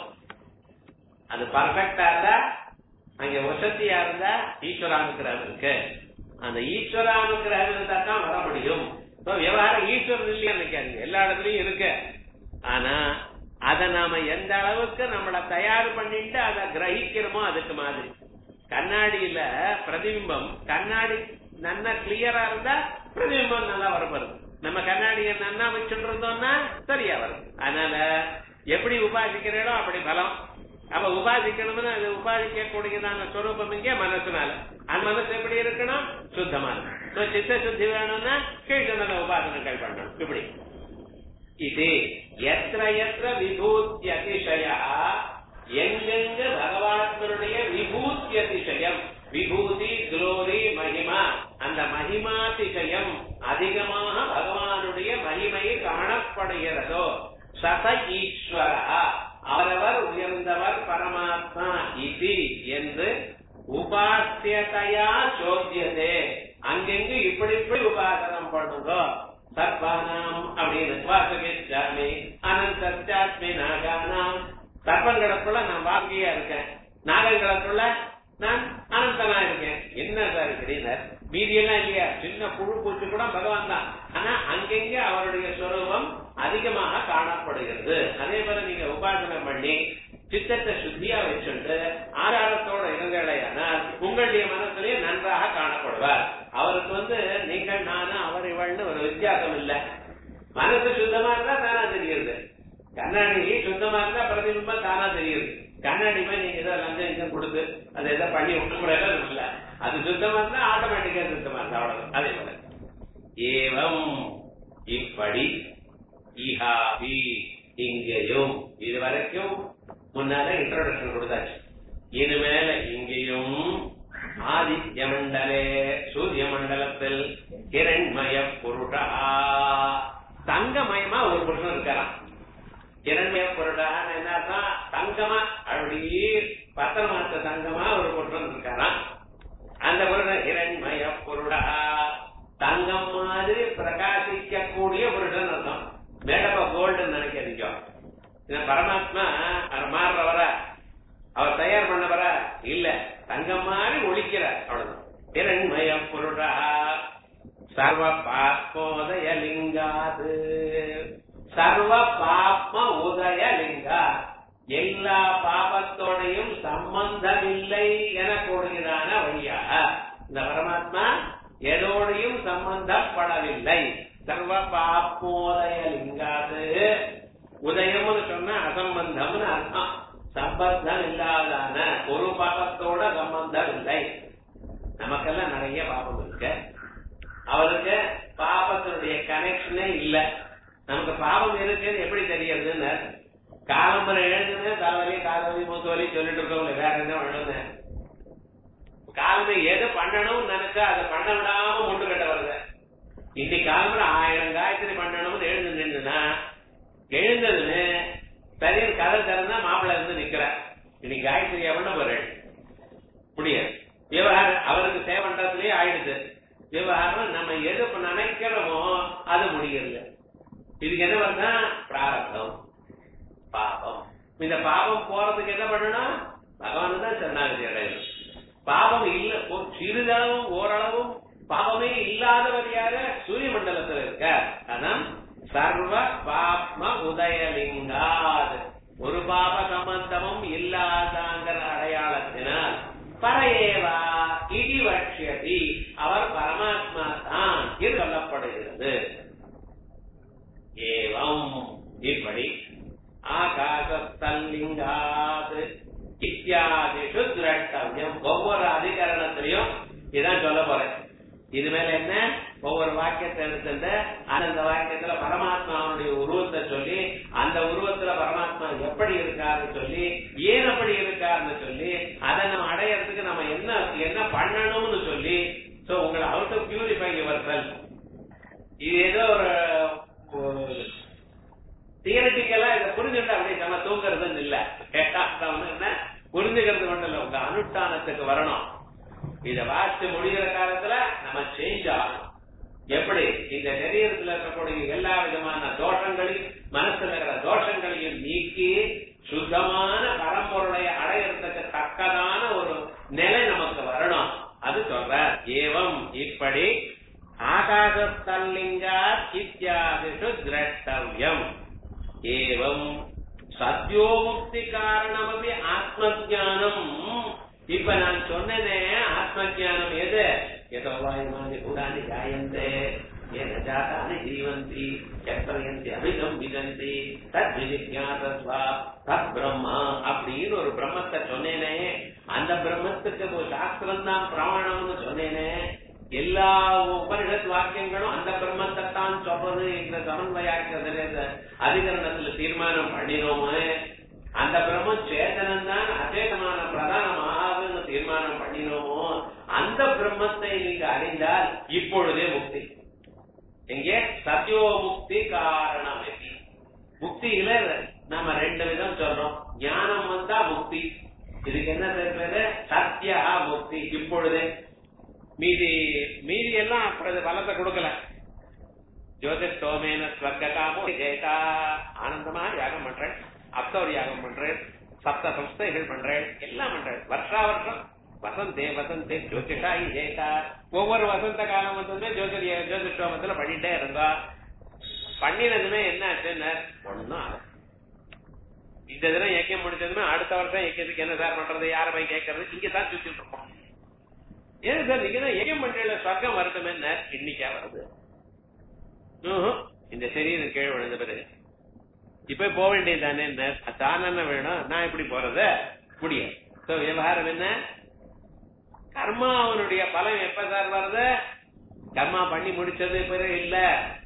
அது பர்ஃபெக்டா இருந்தா அங்க வசதியா இருந்தா ஈஸ்வரானுகிரகம் இருக்கு அந்த ஈஸ்வரானுகிரகம் இருந்தா தான் வர முடியும் விவகாரம் ஈஸ்வரன் இல்லையா நினைக்காதீங்க எல்லா இடத்துலயும் இருக்கு ஆனா அத நாம எந்த அளவுக்கு நம்மள தயார் பண்ணிட்டு அதை கிரகிக்கிறோமோ அதுக்கு மாதிரி கண்ணாடியில பிரதிபிம்பம் கண்ணாடி நல்லா கிளியரா இருந்தா பிரதிபிம்பம் நல்லா வரப்படுது நம்ம கண்ணாடியை நன்னா வச்சுட்டு இருந்தோம்னா சரியா வரும் அதனால எப்படி உபாசிக்கிறீங்களோ அப்படி பலம் அப்ப உபாசிக்கணும்னா அது உபாசிக்க கூடியதான ஸ்வரூபம் இங்கே மனசுனால அந்த மனசு எப்படி இருக்கணும் சுத்தமான சித்த சுத்தி வேணும்னா கீழ்கண்ட உபாசனங்கள் பண்ணணும் இப்படி இது எத்திர எத்திர விபூத்தி அதிசய எங்கெங்க பகவானுடைய விபூத்தி அதிசயம் விபூதி குளோரி மகிமா அந்த மகிமாதிசயம் அதிகமாக பகவானுடைய மகிமை காணப்படுகிறதோ சத ஈஸ்வர அவரவர் உயர்ந்தவர் பரமாத்மா இது என்று உபாசியதையா சோத்தியதே அங்கெங்கு இப்படி இப்படி உபாசனம் பண்ணுங்க சர்வானாம் அப்படின்னு வாசகிச்சாமி அனந்தாத்மி நாகானாம் சர்ப்பங்களுக்குள்ள நான் வாக்கியா இருக்கேன் நாகங்களுக்குள்ள நான் அனந்தனா இருக்கேன் என்ன சார் இப்படின்னு மீதி எல்லாம் இல்லையா சின்ன புழு பூச்சி கூட பகவான் தான் ஆனா அங்கெங்க அவருடைய ஸ்வரூபம் அதிகமாக காணப்படுகிறது அதே போல நீங்க உபாசனை பண்ணி சித்தத்தை சுத்தியா வச்சுட்டு ஆதாரத்தோட இருந்தேடையானால் உங்களுடைய மனசுலயே நன்றாக காணப்படுவார் அவருக்கு வந்து நீங்கள் நானு அவர் இவள்னு ஒரு வித்தியாசம் இல்லை மனசு சுத்தமா இருந்தா தானா தெரியுது கண்ணாடி சுத்தமா இருந்தா பிரதிபிம்பம் தானா தெரியுது கண்ணாடி போய் நீங்க ஏதோ லஞ்சம் இஞ்சம் கொடுத்து அதை ஏதோ பண்ணி விட்டு இல்ல அது சுத்தமா இருந்தா ஆட்டோமேட்டிக்கா சுத்தமா இருந்தா அவ்வளவு அதே போல ஏவம் இப்படி இஹாபி இங்கேயும் இது வரைக்கும் முன்னால இன்ட்ரோடக்ஷன் கொடுத்தாச்சு இனிமேல இங்கேயும் ஆதித்ய மண்டலே சூரிய மண்டலத்தில் கிரண்மய புருஷா தங்கமயமா ஒரு புருஷன் இருக்காராம் கிரண்மய புருடா என்ன தங்கமா அப்படி பத்திரமாத்த தங்கமா ஒரு புருஷன் இருக்காராம் அந்த புருஷன் ஹிரண்மய புருடா தங்கம் மாதிரி பிரகாசிக்கக்கூடிய புருஷன் அர்த்தம் மேடப்ப கோல்டுன்னு நினைக்காதீங்க பரமாத்மா மாறுறவர அவர் தயார் பண்ணவர இல்ல தங்கம் மாதிரி ஒழிக்கிறார் அவ்வளவுதான் இரண்மய புருடா சர்வ பாப்மோதய லிங்காது சர்வ பாப்ம உதய லிங்கா எல்லா பாபத்தோடையும் சம்பந்தமில்லை என கூடுகிறான வழியாக இந்த பரமாத்மா எதோடையும் சம்பந்தப்படவில்லை சர்வ பாப்போதய லிங்காது உதயம்னு சொன்னா அசம்பந்தம்னு அர்த்தம் சம்பந்தம் இல்லாதான ஒரு பாபத்தோட சம்பந்தம் இல்லை நமக்கெல்லாம் நிறைய பாபம் இருக்கு அவருக்கு பாபத்தினுடைய கனெக்ஷனே இல்ல நமக்கு பாவம் இருக்குன்னு எப்படி தெரியறதுன்னு காலம்பரை எழுதுன்னு தலைவலி காலவலி மூத்து வலி சொல்லிட்டு இருக்கவங்க வேற என்ன எழுதுன காலமே எது பண்ணணும்னு நினைச்சா அதை பண்ண விடாம முண்டு கட்ட வருது இன்னைக்கு காலம்பரை ஆயிரம் காயத்ரி பண்ணணும்னு எழுந்து நின்றுனா எழுந்ததுன்னு சரின்னு கதை திறந்தா மாப்பிள்ள இருந்து நிக்கிற இன்னைக்கு காயத்ரி எவன ஒரு முடியாது விவகாரம் அவருக்கு சேவன்றதுலயே ஆயிடுது விவகாரம் நம்ம எது நினைக்கிறோமோ அது முடியல இதுக்கு என்ன பண்ணா பிராரத்தம் பாபம் இந்த பாபம் போறதுக்கு என்ன பண்ணணும் பகவான் தான் சரணாகதி அடையணும் பாபம் இல்ல சிறிதளவும் ஓரளவும் பாவமே இல்லாதவர் யாரு சூரிய மண்டலத்தில் இருக்க அதான் சர்வ பாப்ம உதயலிங்காத் ஒரு பாப சம்பந்தமும் இல்லாதாங்கிற அடையாளத்தினால் பரையேவா இடி வட்சியதி அவர் பரமாத்மா தான் என்று சொல்லப்படுகிறது ஏவம் இப்படி ஆகாசத்தல்லிங்காது இத்தியாதிஷு திரட்டவியம் ஒவ்வொரு அதிகரணத்திலையும் இதான் சொல்ல போறேன் இது மேல என்ன ஒவ்வொரு வாக்கியத்தை எடுத்துட்டு அந்த வாக்கியத்துல பரமாத்மாவுடைய உருவத்தை சொல்லி அந்த உருவத்துல பரமாத்மா எப்படி இருக்காருன்னு சொல்லி ஏன் அப்படி இருக்காருன்னு சொல்லி அதை நம்ம அடையறதுக்கு நம்ம என்ன என்ன பண்ணணும்னு சொல்லி சோ உங்களை out of purify yourself இது ஏதோ ஒரு தியரட்டிக்கலா இதை புரிஞ்சுட்டு அப்படி நம்ம தூங்குறதுன்னு இல்ல கேட்டா என்ன புரிஞ்சுக்கிறது மட்டும் இல்ல உங்க அனுஷ்டானத்துக்கு வரணும் இத வாசித்து முடிகிற காலத்துல நம்ம சேஞ்ச் ஆகணும் எப்படி இந்த சரீரத்தில் இருக்கக்கூடிய எல்லா விதமான தோஷங்களையும் மனசுல இருக்கிற தோஷங்களையும் நீக்கி சுத்தமான பரம்பொருளை அடையறதுக்கு தக்கதான ஒரு நிலை நமக்கு வரணும் அது சொல்ற ஏவம் இப்படி ஆகாசத்தல்லிங்கா இத்தியாதிஷு திரஷ்டவியம் ஏவம் சத்யோமுக்தி காரணமபி ஆத்ம ஜானம் இப்ப நான் சொன்னேனே ஆத்ம ஜானம் எது எதோ வாயுமானி கூடானி ஜாயந்தே ஏன ஜாதானி ஜீவந்தி எத்தனையந்தி அமிதம் விதந்தி தத் விஜிஜாசஸ்வா தத் பிரம்மா அப்படின்னு ஒரு பிரம்மத்தை சொன்னேனே அந்த பிரம்மத்துக்கு ஒரு சாஸ்திரம் தான் பிரமாணம்னு சொன்னேனே எல்லா உபனிஷத் வாக்கியங்களும் அந்த பிரம்மத்தை தான் சொல்றது இந்த சமன்வயாக்கிறதுல அதிகரணத்துல தீர்மானம் பண்ணினோமே அந்த பிரம்மம் சேதனம் தான் அச்சேதமான பிரதானமாகுன்னு தீர்மானம் பண்ணினோமோ அந்த பிரம்மத்தை நீங்க அறிந்தால் இப்பொழுதே முக்தி எங்கே சத்யோ முக்தி காரணம் முக்தியில நம்ம ரெண்டு விதம் சொல்றோம் ஞானம் வந்தா முக்தி இதுக்கு என்ன பேரு சத்யா முக்தி இப்பொழுதே மீதி மீதி எல்லாம் பலத்தை கொடுக்கல ஜோதிஷோமேன ஸ்வர்காமோ ஜெயதா ஆனந்தமா யாகம் பண்றேன் அப்தவர் யாகம் பண்றேன் சப்த சம்ஸ்தைகள் பண்றேன் எல்லாம் பண்றேன் வருஷா வருஷம் வசந்தே வசந்தே ஜோதிஷாயி ஜெயதா ஒவ்வொரு வசந்த காலம் வந்ததுமே ஜோதிர் ஜோதிஷோமத்துல பண்ணிட்டே இருந்தா பண்ணினதுமே என்ன ஆச்சுன்னு ஒண்ணும் ஆகும் இந்த தினம் யக்கியம் முடிச்சதுமே அடுத்த வருஷம் யக்கியத்துக்கு என்ன சார் பண்றது யார போய் கேட்கறது இங்க தான் சுத்திட்டு இருக்கோம் ஏன் சார் நீங்க தான் யக்கியம் பண்றீங்களா சொர்க்கம் வரட்டும் என்ன இன்னைக்கா வருது ம்ஹும். இந்த சரீரம் கீழே விழுந்த பிறகு இப்ப போக வேண்டியது தானே தான் என்ன வேணும் நான் எப்படி போறது முடியும் So, விவகாரம் என்ன கர்மா அவனுடைய பலம் எப்ப சார் வருது கர்மா பண்ணி முடிச்சது பிறகு இல்ல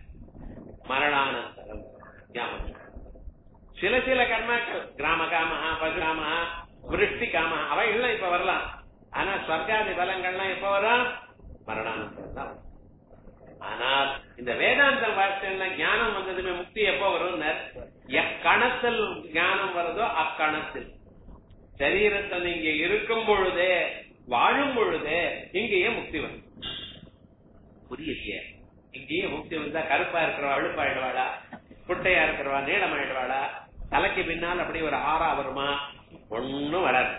மரணானந்தரம் ஞாபகம். சில சில கர்மாக்கள் கிராம காமஹா பசு காமஹா விருஷ்டி காமஹா அவைகள்லாம் இப்ப வரலாம் ஆனா ஸ்வர்காதி பலங்கள்லாம் எப்ப வரும் மரணானந்தரம் தான் வரும். ஆனால் இந்த வேதாந்த வார்த்தைகள்ல ஞானம் வந்ததுமே முக்தி எப்ப வரும் எக்கணத்தில் ஞானம் வருதோ அக்கணத்தில் சரீரத்தில் நீங்க இருக்கும் பொழுதே வாழும் பொழுதே இங்கேயே முக்தி வரும் புரியலையே இங்கேயே முக்தி வந்தா கருப்பா இருக்கிறவா அழுப்பாயிடுவாளா குட்டையா இருக்கிறவா நீளமாயிடுவாளா தலைக்கு பின்னால் அப்படி ஒரு ஆறா வருமா ஒண்ணும் வராது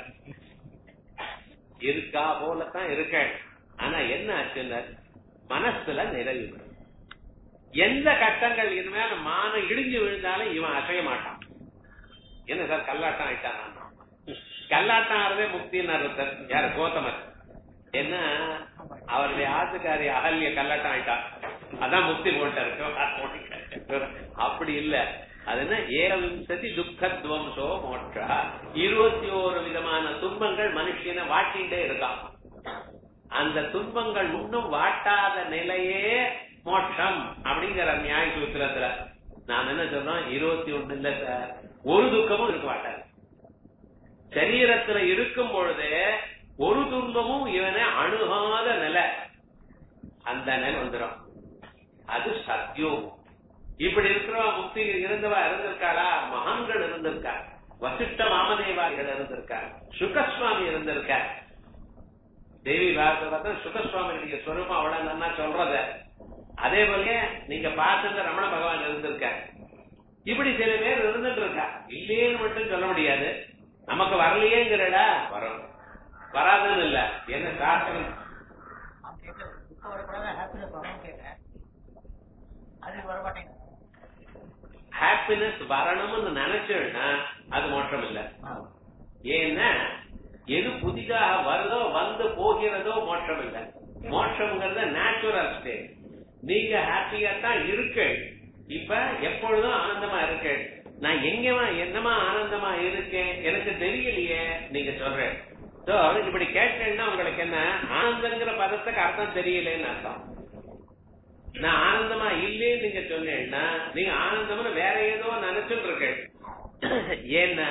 இருக்கா போலத்தான் இருக்க ஆனா என்ன ஆச்சுன்னா மனசுல நிறைவு வரும். எந்த கட்டங்கள் இனிமேல் மானம் இடிஞ்சு விழுந்தாலும் இவன் அசைய மாட்டான் என்ன சார் கல்லாட்டம் ஆயிட்டான் கல்லாட்டம் ஆறதே முக்தின்னு அர்த்தம் யார் கோத்தமர் என்ன அவருடைய ஆத்துக்காரி அகல்ய கல்லாட்டம் ஆயிட்டான் அதான் முக்தி போட்டாரு அப்படி இல்ல அது என்ன ஏகவிம்சதி துக்கத்வம்சோ மோட்சா இருபத்தி ஓரு விதமான துன்பங்கள் மனுஷனை வாட்டிகிட்டே இருக்கான் அந்த துன்பங்கள் இன்னும் வாட்டாத நிலையே மோட்சம் அப்படிங்கிற நியாய சூத்திரத்துல நாம் என்ன சொல்றோம் இருபத்தி ஒண்ணு இல்ல சார் ஒரு துக்கமும் இருக்க மாட்டாரு சரீரத்துல இருக்கும் பொழுதே ஒரு துன்பமும் இவனை அணுகாத நிலை அந்த நிலை வந்துடும் அது சத்தியம் இப்படி இருக்கிறவா முக்தி இருந்தவா இருந்திருக்காளா மகான்கள் இருந்திருக்கா வசிஷ்ட மாமதேவார்கள் இருந்திருக்கார் சுகஸ்வாமி இருந்திருக்கார் தேவி பாரதம் சுகஸ்வாமியுடைய ஸ்வரூபம் அவ்வளவு நல்லா சொல்றத அதே போல நீங்க பார்த்த ரமண பகவான் இருந்திருக்கார் இப்படி சில பேர் இருந்துட்டு இருக்கா இல்லேன்னு மட்டும் சொல்ல முடியாது நமக்கு வரலையேங்கிறடா வரும் வராதுன்னு இல்ல என்ன சாஸ்திரம் அவன் கேட்கறது துக்கம் வரக்கூடாது ஹாப்பினஸ் வரணும்னு கேட்கிறேன் அது வரமாட்டேங்குது ஹாப்பினஸ் வரணும்னு நினைச்சோம்னா அது மோட்சம் இல்ல ஏன்னா எது புதிதாக வருதோ வந்து போகிறதோ மோட்சம் இல்ல மோட்சம்ங்கிறது நேச்சுரல் ஸ்டேட் நீங்க ஹாப்பியா தான் இருக்கு இப்ப எப்பொழுதும் ஆனந்தமா இருக்கு நான் எங்கமா என்னமா ஆனந்தமா இருக்கேன் எனக்கு தெரியலையே நீங்க சொல்றேன் So, இப்படி கேட்டேன்னா உங்களுக்கு என்ன ஆனந்தங்கிற பதத்துக்கு அர்த்தம் தெரியலன்னு அர்த்தம் நான் ஆனந்தமா இல்லேன்னு நீங்க சொன்னேன்னா நீங்க ஆனந்தம்னு வேற ஏதோ நினைச்சுட்டு இருக்கேன் ஏன்னா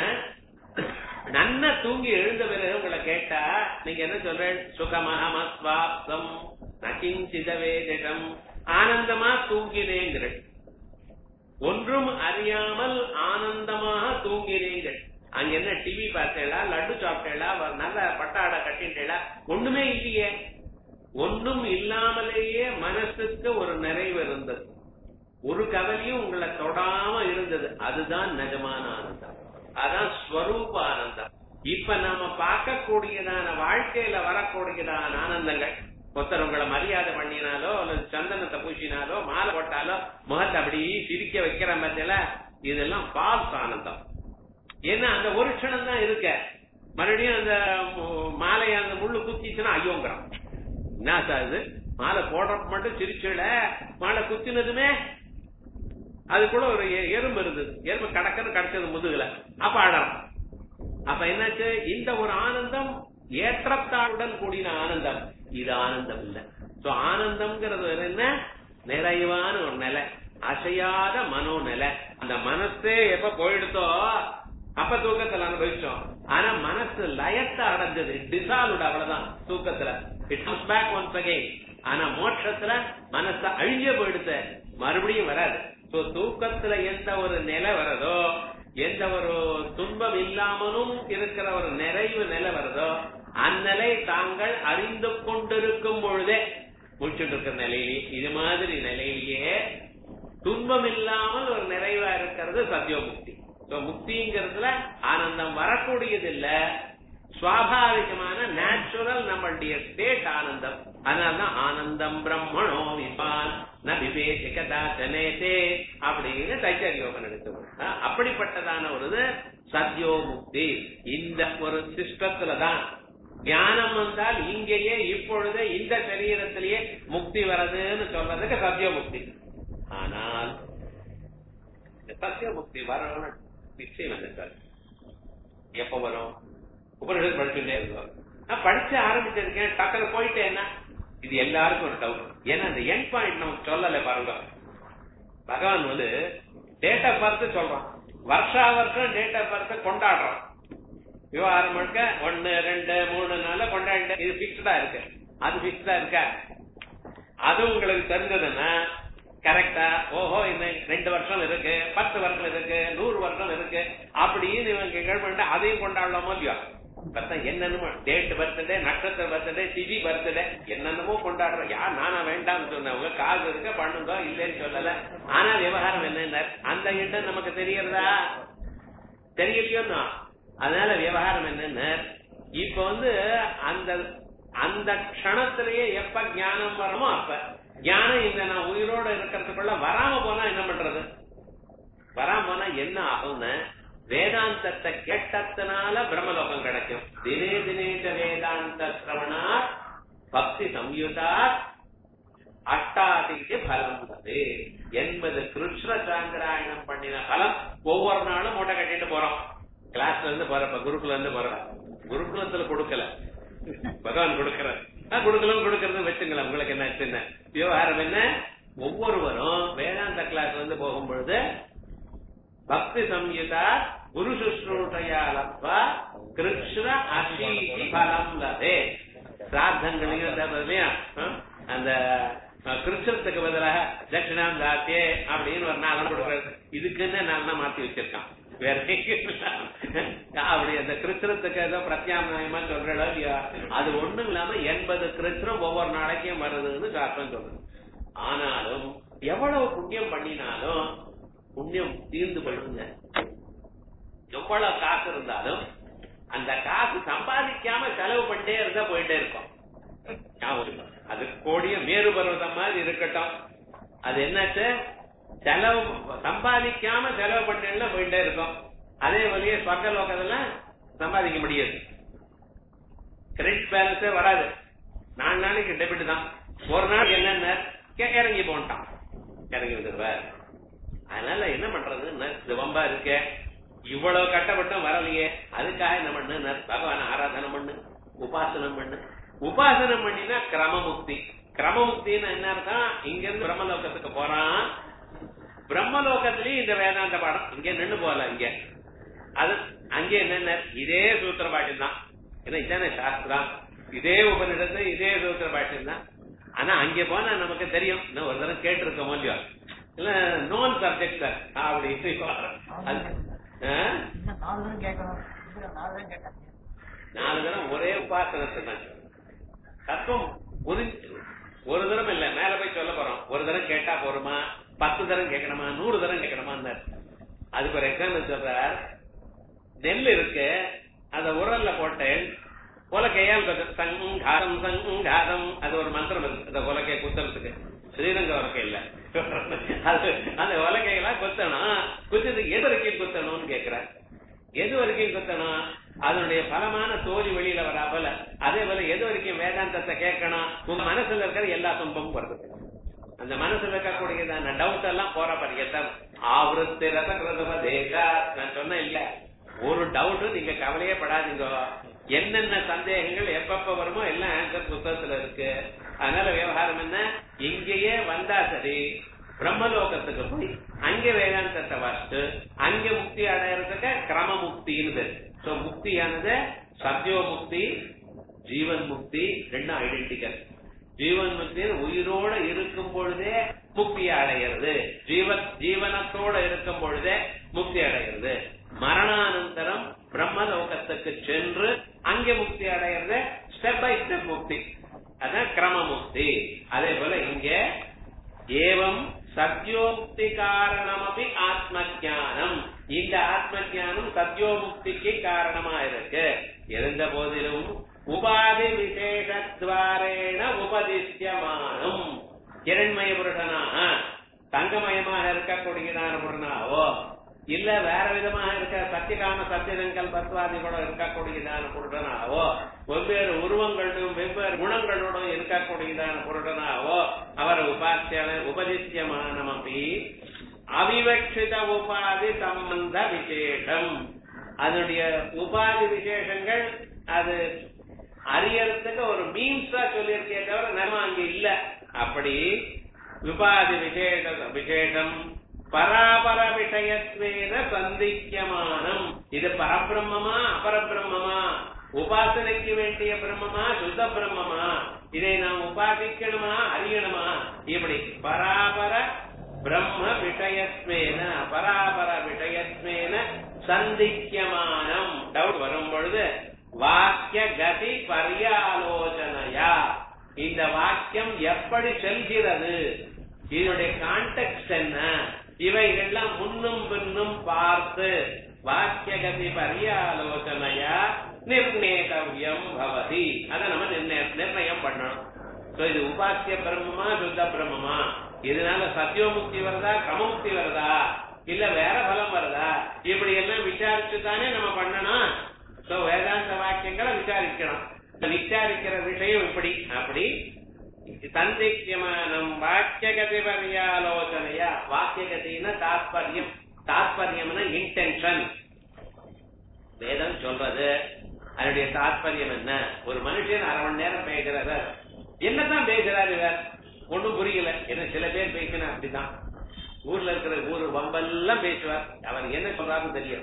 நன்னா தூங்கி எழுந்த பிறகு உங்களை கேட்டா நீங்க என்ன சொல்றேன் சுகமஹமஸ்வாப்தம் நகிஞ்சித வேதிடம் ஆனந்தமா தூங்கினேங்கிறேன் ஒன்றும் அறியாமல் ஆனந்தமாக தூங்கினீங்கள் அங்க என்ன டிவி பார்த்தேளா லட்டு சாப்பிட்டேளா நல்ல பட்டாடை கட்டிட்டேளா ஒண்ணுமே இல்லையே ஒன்றும் இல்லாமலேயே மனசுக்கு ஒரு நிறைவு இருந்தது ஒரு கவலையும் உங்களை தொடாம இருந்தது அதுதான் நிஜமான ஆனந்தம் அதான் ஸ்வரூப ஆனந்தம் இப்ப நாம பார்க்கக்கூடியதான வாழ்க்கையில வரக்கூடியதான ஆனந்தங்கள் ஒருத்தர் உங்களை மரியாதை பண்ணினாலோ அல்லது சந்தனத்தை பூசினாலோ மாலை போட்டாலோ முகத்தை அப்படி சிரிக்க வைக்கிற மத்தியில இதெல்லாம் பால்ஸ் ஆனந்தம் ஏன்னா அந்த ஒரு க்ஷணம் தான் இருக்க மறுபடியும் அந்த மு- மாலையை அந்த முள்ளு குத்திச்சுன்னா ஐயோங்கிறான் என்ன சார் இது மாலை போடுறப்ப மட்டும் சிரிச்சுல மாலை குத்தினதுமே அதுக்குள்ள ஒரு எ- எறும்பு இருந்தது எறும்பு கடக்கன்னு கடச்சது முதுகுல அப்ப ஆடலாம் அப்ப என்னாச்சு இந்த ஒரு ஆனந்தம் ஏற்றத்தாளுடன் கூடின ஆனந்தம் இது ஆனந்தம் இல்ல சோ ஆனந்தம்ங்கிறது என்ன நிறைவான ஒரு நிலை அசையாத மனோ நிலை அந்த மனசே எப்ப போயிடுதோ அப்ப தூக்கத்துல அனுபவிச்சோம் ஆனா மனசு லயத்தை அடைஞ்சது டிசால்வ்டு அவ்வளவுதான் தூக்கத்துல it comes back once again ஆனா மோட்சத்துல மனச அழிஞ்ச போயிடுத்த மறுபடியும் வராது சோ தூக்கத்துல எந்த ஒரு நிலை வரதோ எந்த ஒரு துன்பம் இல்லாமலும் இருக்கிற ஒரு நிறைவு நிலை வருதோ அந்நிலை தாங்கள் அறிந்து கொண்டிருக்கும் பொழுதே முடிச்சுட்டு இருக்கிற நிலையிலேயே இது மாதிரி நிலையிலேயே துன்பம் இல்லாமல் ஒரு நிறைவா இருக்கிறது சத்தியோமுக்தி So, முக்திங்கிறதுல ஆனந்தம் வரக்கூடியது இல்ல சுவாபாவிகமான நேச்சுரல் நம்மளுடைய ஸ்டேட் ஆனந்தம் அதனாலதான் ஆனந்தம் பிரம்மணோ விபான் ந விவேசிகதாச்சனேதே அப்படின்னு தைத்தர் யோகம் எடுக்கணும் அப்படிப்பட்டதான ஒரு இது சத்யோ முக்தி இந்த ஒரு சிஸ்டத்துல தான் ஞானம் வந்தால் இங்கேயே இப்பொழுது இந்த சரீரத்திலேயே முக்தி வருதுன்னு சொல்றதுக்கு சத்ய முக்தி ஆனால் இந்த சத்ய முக்தி வரணும்னு நிச்சயம் என்ன சார் எப்ப வரும் உபனிஷத் படிச்சுட்டே இருக்கோம் நான் படிச்சு ஆரம்பிச்சிருக்கேன் டக்குனு போயிட்டேன்னா இது எல்லாருக்கும் ஒரு டவுட் ஏன்னா அந்த என் பாயிண்ட் நமக்கு சொல்லல பாருங்க பகவான் வந்து டேட் ஆஃப் பர்த் சொல்றான் வருஷா வருஷம் டேட் ஆஃப் பர்த் கொண்டாடுறோம் விவகாரம் முழுக்க ஒன்னு ரெண்டு மூணு நாள் கொண்டாடி இது பிக்ஸ்டா இருக்கு அது பிக்ஸ்டா இருக்கா அது உங்களுக்கு தெரிஞ்சதுன்னா கரெக்டா ஓஹோ இன்னும் ரெண்டு வருஷம் இருக்கு பத்து வருஷம் இருக்கு நூறு வருஷம் இருக்கு அப்படின்னு இவங்க கேள்வி அதையும் கொண்டாடலாமோ இல்லையோ இப்பதான் என்னென்னமோ டேட் பர்த்டே நட்சத்திர பர்த்டே திதி பர்த்டே என்னென்னமோ கொண்டாடுறோம் யார் நானா வேண்டாம்னு சொன்னவங்க காசு இருக்க பண்ணுங்க இல்லைன்னு சொல்லல ஆனா விவகாரம் என்ன அந்த இடம் நமக்கு தெரியறதா தெரியலையோன்னா அதனால விவகாரம் என்னன்னு இப்ப வந்து அந்த அந்த க்ஷணத்திலேயே எப்ப ஞானம் வரமோ அப்ப ஞானம் இந்த நான் உயிரோட இருக்கிறதுக்குள்ள வராம போனா என்ன பண்றது வராம போனா என்ன ஆகும்னு வேதாந்தத்தை கேட்டதுனால பிரம்மலோகம் கிடைக்கும் தினே தினேச்ச வேதாந்த சிரவணா பக்தி சம்யுதா அஷ்டாதிக்கு பலம் உள்ளது என்பது கிருஷ்ண சாங்கராயணம் பண்ணின பலம் ஒவ்வொரு நாளும் மூட்டை கட்டிட்டு போறோம் கிளாஸ்ல இருந்து போறப்ப குருகுல இருந்து போறோம் குருகுலத்துல கொடுக்கல பகவான் கொடுக்கற கொடுக்கலாம் கொடுக்கறது வச்சுங்களேன் உங்களுக்கு என்ன சின்ன விவகாரம் என்ன ஒவ்வொருவரும் வேதாந்த கிளாஸ் வந்து போகும் பொழுது பக்தி சம்யுதா குரு சுஷ்ரூஷையா லப்வா கிருஷ்ண அசீதி பலம் லதே பிரார்த்தங்களையும் அந்த கிருஷ்ணத்துக்கு பதிலாக தட்சிணாம் தாத்தே அப்படின்னு ஒரு நாள் கொடுக்கறது இதுக்குன்னு நான் மாத்தி வச்சிருக்கான் வேற அப்படி அந்த கிருஷ்ணத்துக்கு ஏதோ பிரத்யாமயமா சொல்றா இல்லையா அது ஒண்ணும் இல்லாம எண்பது கிருஷ்ணம் ஒவ்வொரு நாளைக்கும் வருதுன்னு சாஸ்திரம் சொல்றது ஆனாலும் எவ்வளவு புண்ணியம் பண்ணினாலும் புண்ணியம் தீர்ந்து போயிடுங்க எவ்வளவு காசு இருந்தாலும் அந்த காசு சம்பாதிக்காம செலவு பண்ணிட்டே இருந்தா போயிட்டே இருக்கும் அது கோடிய மேரு பருவதம் மாதிரி இருக்கட்டும் அது என்னாச்சு செலவு சம்பாதிக்காம செலவு பண்ணா போயிட்டே இருக்கும் அதே வழியே சொர்க்க லோகத்துல சம்பாதிக்க முடியாது கிரெடிட் பேலன்ஸே வராது நாலு நாளைக்கு டெபிட் தான் ஒரு நாள் என்னென்ன இறங்கி போன்ட்டான் இறங்கி வந்துடுவார் அதனால என்ன பண்றதுன்னு சிவம்பா இருக்க இவ்வளவு கட்டப்பட்டும் வரலையே அதுக்காக என்ன பண்ணு பகவான் ஆராதனை பண்ணு உபாசனம் பண்ணு உபாசனம் பண்ணினா கிரமமுக்தி கிரமமுக்தின்னு என்ன அர்த்தம் இங்க இருந்து பிரம்மலோகத்துக்கு போறான் பிரம்மலோகத்திலயும் இந்த வேதாந்த பாடம் இங்க நின்று போல இங்க அது அங்க என்னென்ன இதே சூத்திர பாட்டியம் தான் ஏன்னா இதானே சாஸ்திரம் இதே உபநிடத்து இதே சூத்திர பாட்டியம் தான் ஆனா அங்க போனா நமக்கு தெரியும் இன்னும் ஒரு தடவை கேட்டிருக்கோம் இல்லையோ இல்ல நோன் சப்ஜெக்ட் சார் அப்படி நாலு தரம் கேட்கணும் நாலு தரம் கேட்டேன் நாலு தரம் ஒரே உபாசனத்தை தான் தத்துவம் புரிஞ்சு ஒரு தரம் இல்ல மேல போய் சொல்ல போறோம் ஒரு தரம் கேட்டா போருமா பத்து தரம் கேட்கணுமா நூறு தரம் கேட்கணுமா அதுக்கு ஒரு எக்ஸாம்பிள் சொல்றார் நெல் இருக்கு அத உரல்ல போட்டேன் உலக்கையால் சங்காரம் சங்காரம் அது ஒரு மந்திரம் இருக்கு அந்த உலக்கைய குத்துறதுக்கு ஸ்ரீரங்க உலக்கை இல்ல அது அந்த உலக்கையெல்லாம் குத்தணும் குத்ததுக்கு எது வரைக்கும் குத்தணும்னு கேக்குறேன் எது வரைக்கும் குத்தணும் அதனுடைய பலமான தோல்வி வெளியில வராபல அதே போல எது வரைக்கும் வேதாந்தத்தை கேட்கணும் உங்க மனசுல இருக்கிற எல்லா துன்பமும் வருது அந்த மனசுல இருக்கக்கூடியதான டவுட் எல்லாம் போற பரியத்தான் ஆவருத்தி ரசகிருதம தேசா நான் சொன்னேன் இல்ல ஒரு டவுட் நீங்க கவலையே படாதீங்க என்னென்ன சந்தேகங்கள் எப்பப்ப வருமோ எல்லாம் ஆன்சர் புத்தகத்துல இருக்கு அதனால விவகாரம் என்ன இங்கேயே வந்தா சரி பிரம்மலோகத்துக்கு போய் அங்க வேதாந்தத்தை வாசித்து அங்க முக்தி அடையறதுக்கு கிரம முக்தின்னு பேரு சோ முக்தியானது சத்யோ முக்தி ஜீவன் முக்தி ரெண்டும் ஐடென்டிக்கல் ஜீவன் முக்தி உயிரோட இருக்கும் பொழுதே முக்தி அடைகிறது ஜீவ ஜீவனத்தோட இருக்கும் பொழுதே முக்தி அடைகிறது மரணானந்தரம் பிரம்மலோகத்துக்கு சென்று அங்கே முக்தி அடைகிறது ஸ்டெப் பை ஸ்டெப் முக்தி அதான் கிரம முக்தி அதே போல இங்க ஏவம் சத்யோமுக்தி காரணமபி ஆத்ம ஜானம் இந்த ஆத்ம ஜானம் சத்யோமுக்திக்கு காரணமா இருக்கு இருந்த போதிலும் உபாதி விசேஷத்வாரேண உபதிஷ்யமானம் இரண்மய புருஷனாக தங்கமயமாக இருக்கக்கூடியதான புருஷனாவோ இல்ல வேற விதமாக இருக்க சத்தியகாம சத்தியதங்கல் பத்வாதி கூட இருக்கக்கூடியதான புருஷனாவோ வெவ்வேறு உருவங்களும் வெவ்வேறு குணங்களுடன் இருக்கக்கூடியதான புருஷனாவோ அவர் உபாசிய உபதிஷ்யமானமபி அவிவட்சித உபாதி சம்பந்த விசேஷம் அதனுடைய உபாதி விசேஷங்கள் அது அறியறதுக்கு ஒரு மீன்ஸா சொல்லியிருக்கே தவிர நம்ம அங்க இல்ல அப்படி உபாதி விசேஷ விசேஷம் பராபர விஷயத்வேன சந்திக்கமானம் இது பரபிரம்மமா அபரபிரம்மமா உபாசனைக்கு வேண்டிய பிரம்மமா சுத்த பிரம்மமா இதை நாம் உபாசிக்கணுமா அறியணுமா இப்படி பராபர பிரம்ம விஷயத்வேன பராபர விஷயத்வேன சந்திக்கமானம் டவுட் வரும் பொழுது வாக்கிய கதி பரியாலோசனையா இந்த வாக்கியம் எப்படி செல்கிறது இதனுடைய கான்டெக்ட் என்ன இவைகள்லாம் முன்னும் பின்னும் பார்த்து வாக்கிய கதி பரியாலோசனையா நிர்ணேதவியம் பவதி அதை நம்ம நிர்ணய- நிர்ணயம் பண்ணணும் So, இது உபாசிய பிரம்மமா சுத்த பிரம்மமா இதனால சத்தியமுக்தி வருதா கிரமமுக்தி வருதா இல்ல வேற பலம் வருதா இப்படி எல்லாம் விசாரிச்சு தானே நம்ம பண்ணணும் சோ வேதாந்த வாக்கியங்களை விசாரிக்கணும் விசாரிக்கிற விஷயம் இப்படி அப்படி சந்திக்கியமானம் வாக்கியகதி பரியாலோசனையா வாக்கியகதினா தாத்பரியம் தாத்பரியம்னா இன்டென்ஷன் வேதம் சொல்றது அதனுடைய தாத்பரியம் என்ன ஒரு மனுஷன் அரை மணி நேரம் பேசுறாரு என்னதான் பேசுறாரு இவர் ஒண்ணும் புரியல ஏன்னா சில பேர் பேசினா அப்படிதான் ஊர்ல இருக்கிற ஊர் வம்பெல்லாம் பேசுவார் அவர் என்ன சொல்றாருன்னு தெரியும்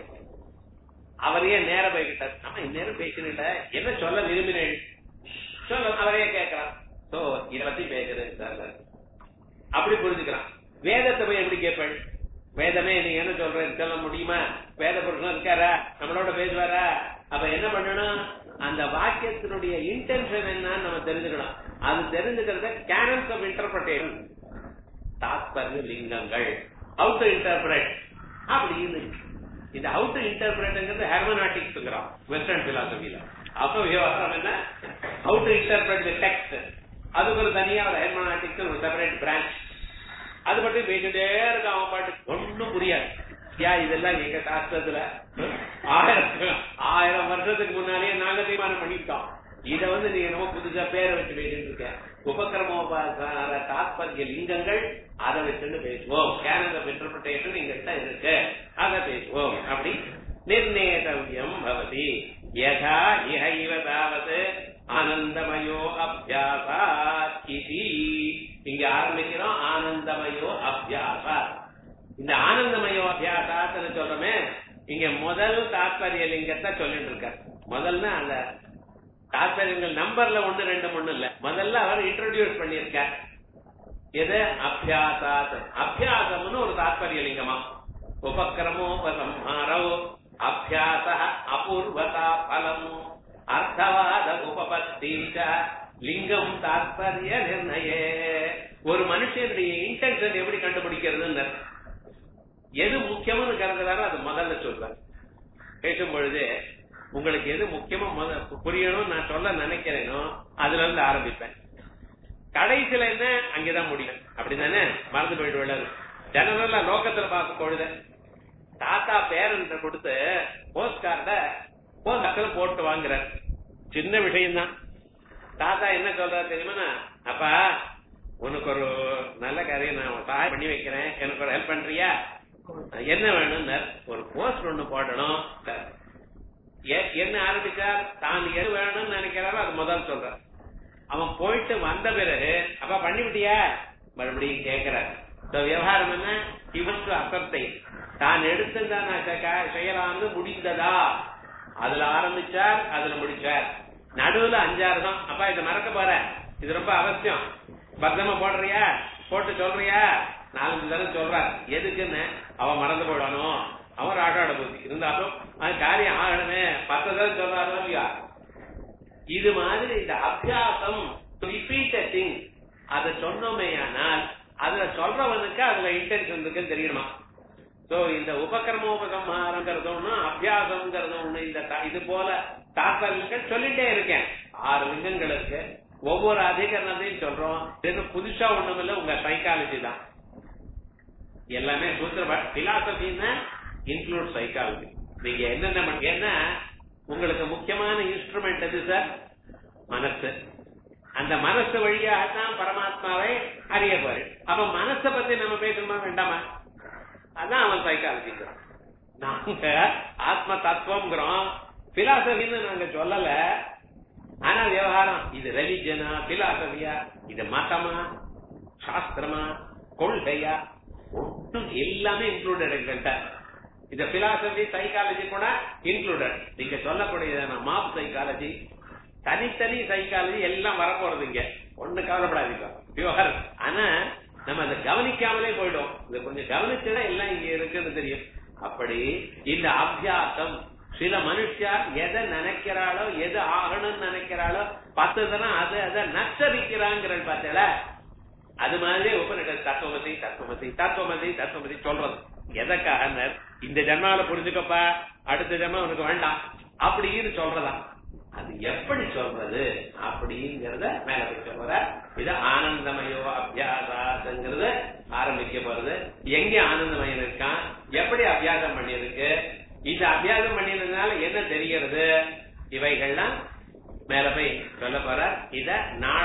அவர் ஏன் நேரம் போய்கிட்டார் நம்ம இந்நேரம் பேசினிட்ட என்ன சொல்ல விரும்பினேன் சொல்ல அவரே கேட்கலாம் சோ இத பத்தி பேசுறேன் சார் அப்படி புரிஞ்சுக்கிறான் வேதத்தை போய் எப்படி கேட்பேன் வேதமே நீ என்ன சொல்றேன்னு சொல்ல முடியுமா வேத புருஷன் இருக்காரா நம்மளோட பேசுவாரா அப்ப என்ன பண்ணணும் அந்த வாக்கியத்தினுடைய இன்டென்ஷன் என்னன்னு நம்ம தெரிஞ்சுக்கணும் அது தெரிஞ்சுக்கிறத கேனன்ஸ் ஆஃப் இன்டர்பிரேஷன் தாத்பரிய லிங்கங்கள் ஹவு டு இன்டர்பிரேட் அப்படின்னு இருக்கு. இந்த ஹவு டு இன்டர்பிரேட்ங்கிறது ஹெர்மனாட்டிக்ஸ்ங்கிறோம் வெஸ்டர்ன் பிலாசபில அப்ப விவகாரம் என்ன how to interpret the text அதுக்கு ஒரு தனியா ஒரு ஹெர்மனாட்டிக்ஸ் ஒரு செப்பரேட் பிரான்ச் அது மட்டும் பேசிட்டே இருக்க அவன் பாட்டு ஒண்ணும் புரியாது யா இதெல்லாம் எங்க சாஸ்திரத்துல ஆயிரம் ஆயிரம் வருஷத்துக்கு முன்னாலேயே நாங்க தீர்மானம் பண்ணிட்டோம் இத வந்து நீ என்னமோ புதுசா பேரை வச்சு பேசிட்டு இருக்க உபக்கிரமோபாசன தாத்பரிய லிங்கங்கள் அதை வச்சுட்டு பேசுவோம் கேனல் ஆஃப் இன்டர்பிரேஷன் எங்கிட்ட இருக்கு அதை பேசுவோம் அப்படி நிர்ணேதவியம் பவதி யதா இஹ இவ தாவது ஆனந்தமயோ அபியாசா இதி இங்க ஆரம்பிக்கிறோம் ஆனந்தமயோ அபியாசா இந்த ஆனந்தமயோ அபியாசான்னு சொல்றோமே இங்க முதல் தாத்பரிய லிங்கத்தை சொல்லிட்டு இருக்க முதல்ல அந்த தாத்பரியங்கள் நம்பர்ல ஒண்ணு ரெண்டு ஒண்ணு இல்ல முதல்ல அவர் இன்ட்ரோடியூஸ் பண்ணியிருக்கார் எது அபியாசாத் அபியாசம்னு ஒரு தாத்பரிய லிங்கமா உபக்கிரமோபசம்ஹாரோ அபியாச அபூர்வதா பலம் அர்த்தவாத உபபத்தீச்ச லிங்கம் தாத்பரிய நிர்ணயே ஒரு மனுஷனுடைய இன்டென்ஷன் எப்படி கண்டுபிடிக்கிறதுன்னு எது முக்கியம்னு கருதுறாரோ அது முதல்ல சொல்றார் பேசும் பொழுது உங்களுக்கு எது முக்கியமா முத புரியணும் நான் சொல்ல நினைக்கிறேனோ அதுல இருந்து ஆரம்பிப்பேன் கடைசியில என்ன அங்கேதான் முடியும் அப்படிதானே மறந்து போயிட்டு விடாது ஜனரலா லோகத்துல பார்க்கும் பொழுது தாத்தா பேரன் கொடுத்து போஸ்ட் கார்ட போஸ்ட் கார்டுல போட்டு வாங்குறார் சின்ன விஷயம்தான் தாத்தா என்ன சொல்றாரு தெரியுமா அப்பா உனக்கு ஒரு நல்ல காரியம் நான் சகாயம் பண்ணி வைக்கிறேன் எனக்கு ஒரு ஹெல்ப் பண்றியா என்ன வேணும்னு ஒரு போஸ்ட் ஒண்ணு போடணும் எ- என்ன ஆரம்பிச்சார் தான் எது வேணும்னு நினைக்கிறாரோ அது முதல் சொல்றார் அவன் போயிட்டு வந்த பிறகு அப்பா பண்ணிவிட்டியா மறுபடியும் கேட்கிறார் So, விவகாரம் என்ன இவனுக்கு அசத்தை தான் எடுத்ததா நான் செ- செய்யலாம்னு முடிந்ததா அதுல ஆரம்பிச்சார் அதுல முடிச்சார் நடுவுல அஞ்சாறு தான் அப்பா இதை மறக்க போற இது ரொம்ப அவசியம் பத்திரமா போடுறியா போட்டு சொல்றியா நாலஞ்சு தடவை சொல்றார் எதுக்குன்னு அவன் மறந்து போடணும் அவன் ஆட்டாட போச்சு இருந்தாலும் அது காரியம் ஆகணுமே பத்து தடவை சொல்றாரோ இல்லையா இது மாதிரி இந்த அபியாசம் ரிப்பீட் திங் அதை சொன்னோமேயானால் அதுல சொல்றவனுக்கு அதுல இன்டென்ஷன் இருக்குன்னு தெரியணுமா சோ இந்த உபக்கிரமோபசம்ஹாரங்கிறது ஒண்ணு அபியாசம்ங்கிறது ஒண்ணு இந்த த- இது போல தாத்பரியங்கள் சொல்லிட்டே இருக்கேன் ஆறு லிங்கங்களுக்கு ஒவ்வொரு அதிகரணத்தையும் சொல்றோம் இது புதுசா ஒண்ணுமில்ல உங்க சைக்காலஜி தான் எல்லாமே சூத்திர பிலாசபின்னா இன்க்ளூட் சைக்காலஜி நீங்க என்னென்ன பண்ண- ஏன்னா உங்களுக்கு முக்கியமான இன்ஸ்ட்ருமெண்ட் எது சார் மனசு அந்த மனசு வழியாக தான் பரமாத்மாவை அறிய போரு அப்ப மனசை பத்தி நம்ம பேசணுமா வேண்டாமா அதான் அவன் சைக்காலஜிங்கிறான் நாங்க ஆத்ம தத்துவம்ங்கிறோம் பிலாசபின்னு நாங்க சொல்லல ஆனா விவகாரம் இது ரெலிஜனா பிலாசபியா இது மதமா சாஸ்திரமா கொள்கையா ஒன்றும் எல்லாமே இன்க்ளூடட் எங்கள்கிட்ட இந்த பிலாசபி சைக்காலஜி கூட இன்க்ளூடட் நீங்க சொல்லக்கூடிய மாப் சைக்காலஜி தனித்தனி சைக்காலஜி எல்லாம் வரப்போறது இங்க ஒண்ணு கவலைப்படாதீங்க விவகாரம் ஆனா நம்ம அதை கவனிக்காமலே போயிடும் இதை கொஞ்சம் கவனிச்சுனா எல்லாம் இங்க இருக்குன்னு தெரியும் அப்படி இந்த அபியாசம் சில மனுஷா எதை நினைக்கிறாளோ எது ஆகணும்னு நினைக்கிறாளோ பத்து தினம் அது அதை நச்சரிக்கிறாங்கிற பார்த்தல அது மாதிரி உபநிடல் தத்துவமதி தத்துவமதி தத்துவமதி தத்துவமதி சொல்றது எதற்காக இந்த ஜென்மாவில புரிஞ்சுக்கப்பா அடுத்த ஜென்மம் உனக்கு வேண்டாம் அப்படின்னு சொல்றதா அது எப்படி சொல்றது அப்படிங்கறத மேல போய் சொல்ற இது ஆனந்தமயோ அபியாசாங்கிறது ஆரம்பிக்க போறது எங்க ஆனந்தமயம் இருக்கான் எப்படி அபியாசம் பண்ணிருக்கு இது அபியாசம் பண்ணினதுனால என்ன தெரியறது இவைகள்லாம் மேல போய் சொல்ல போற இத நாளை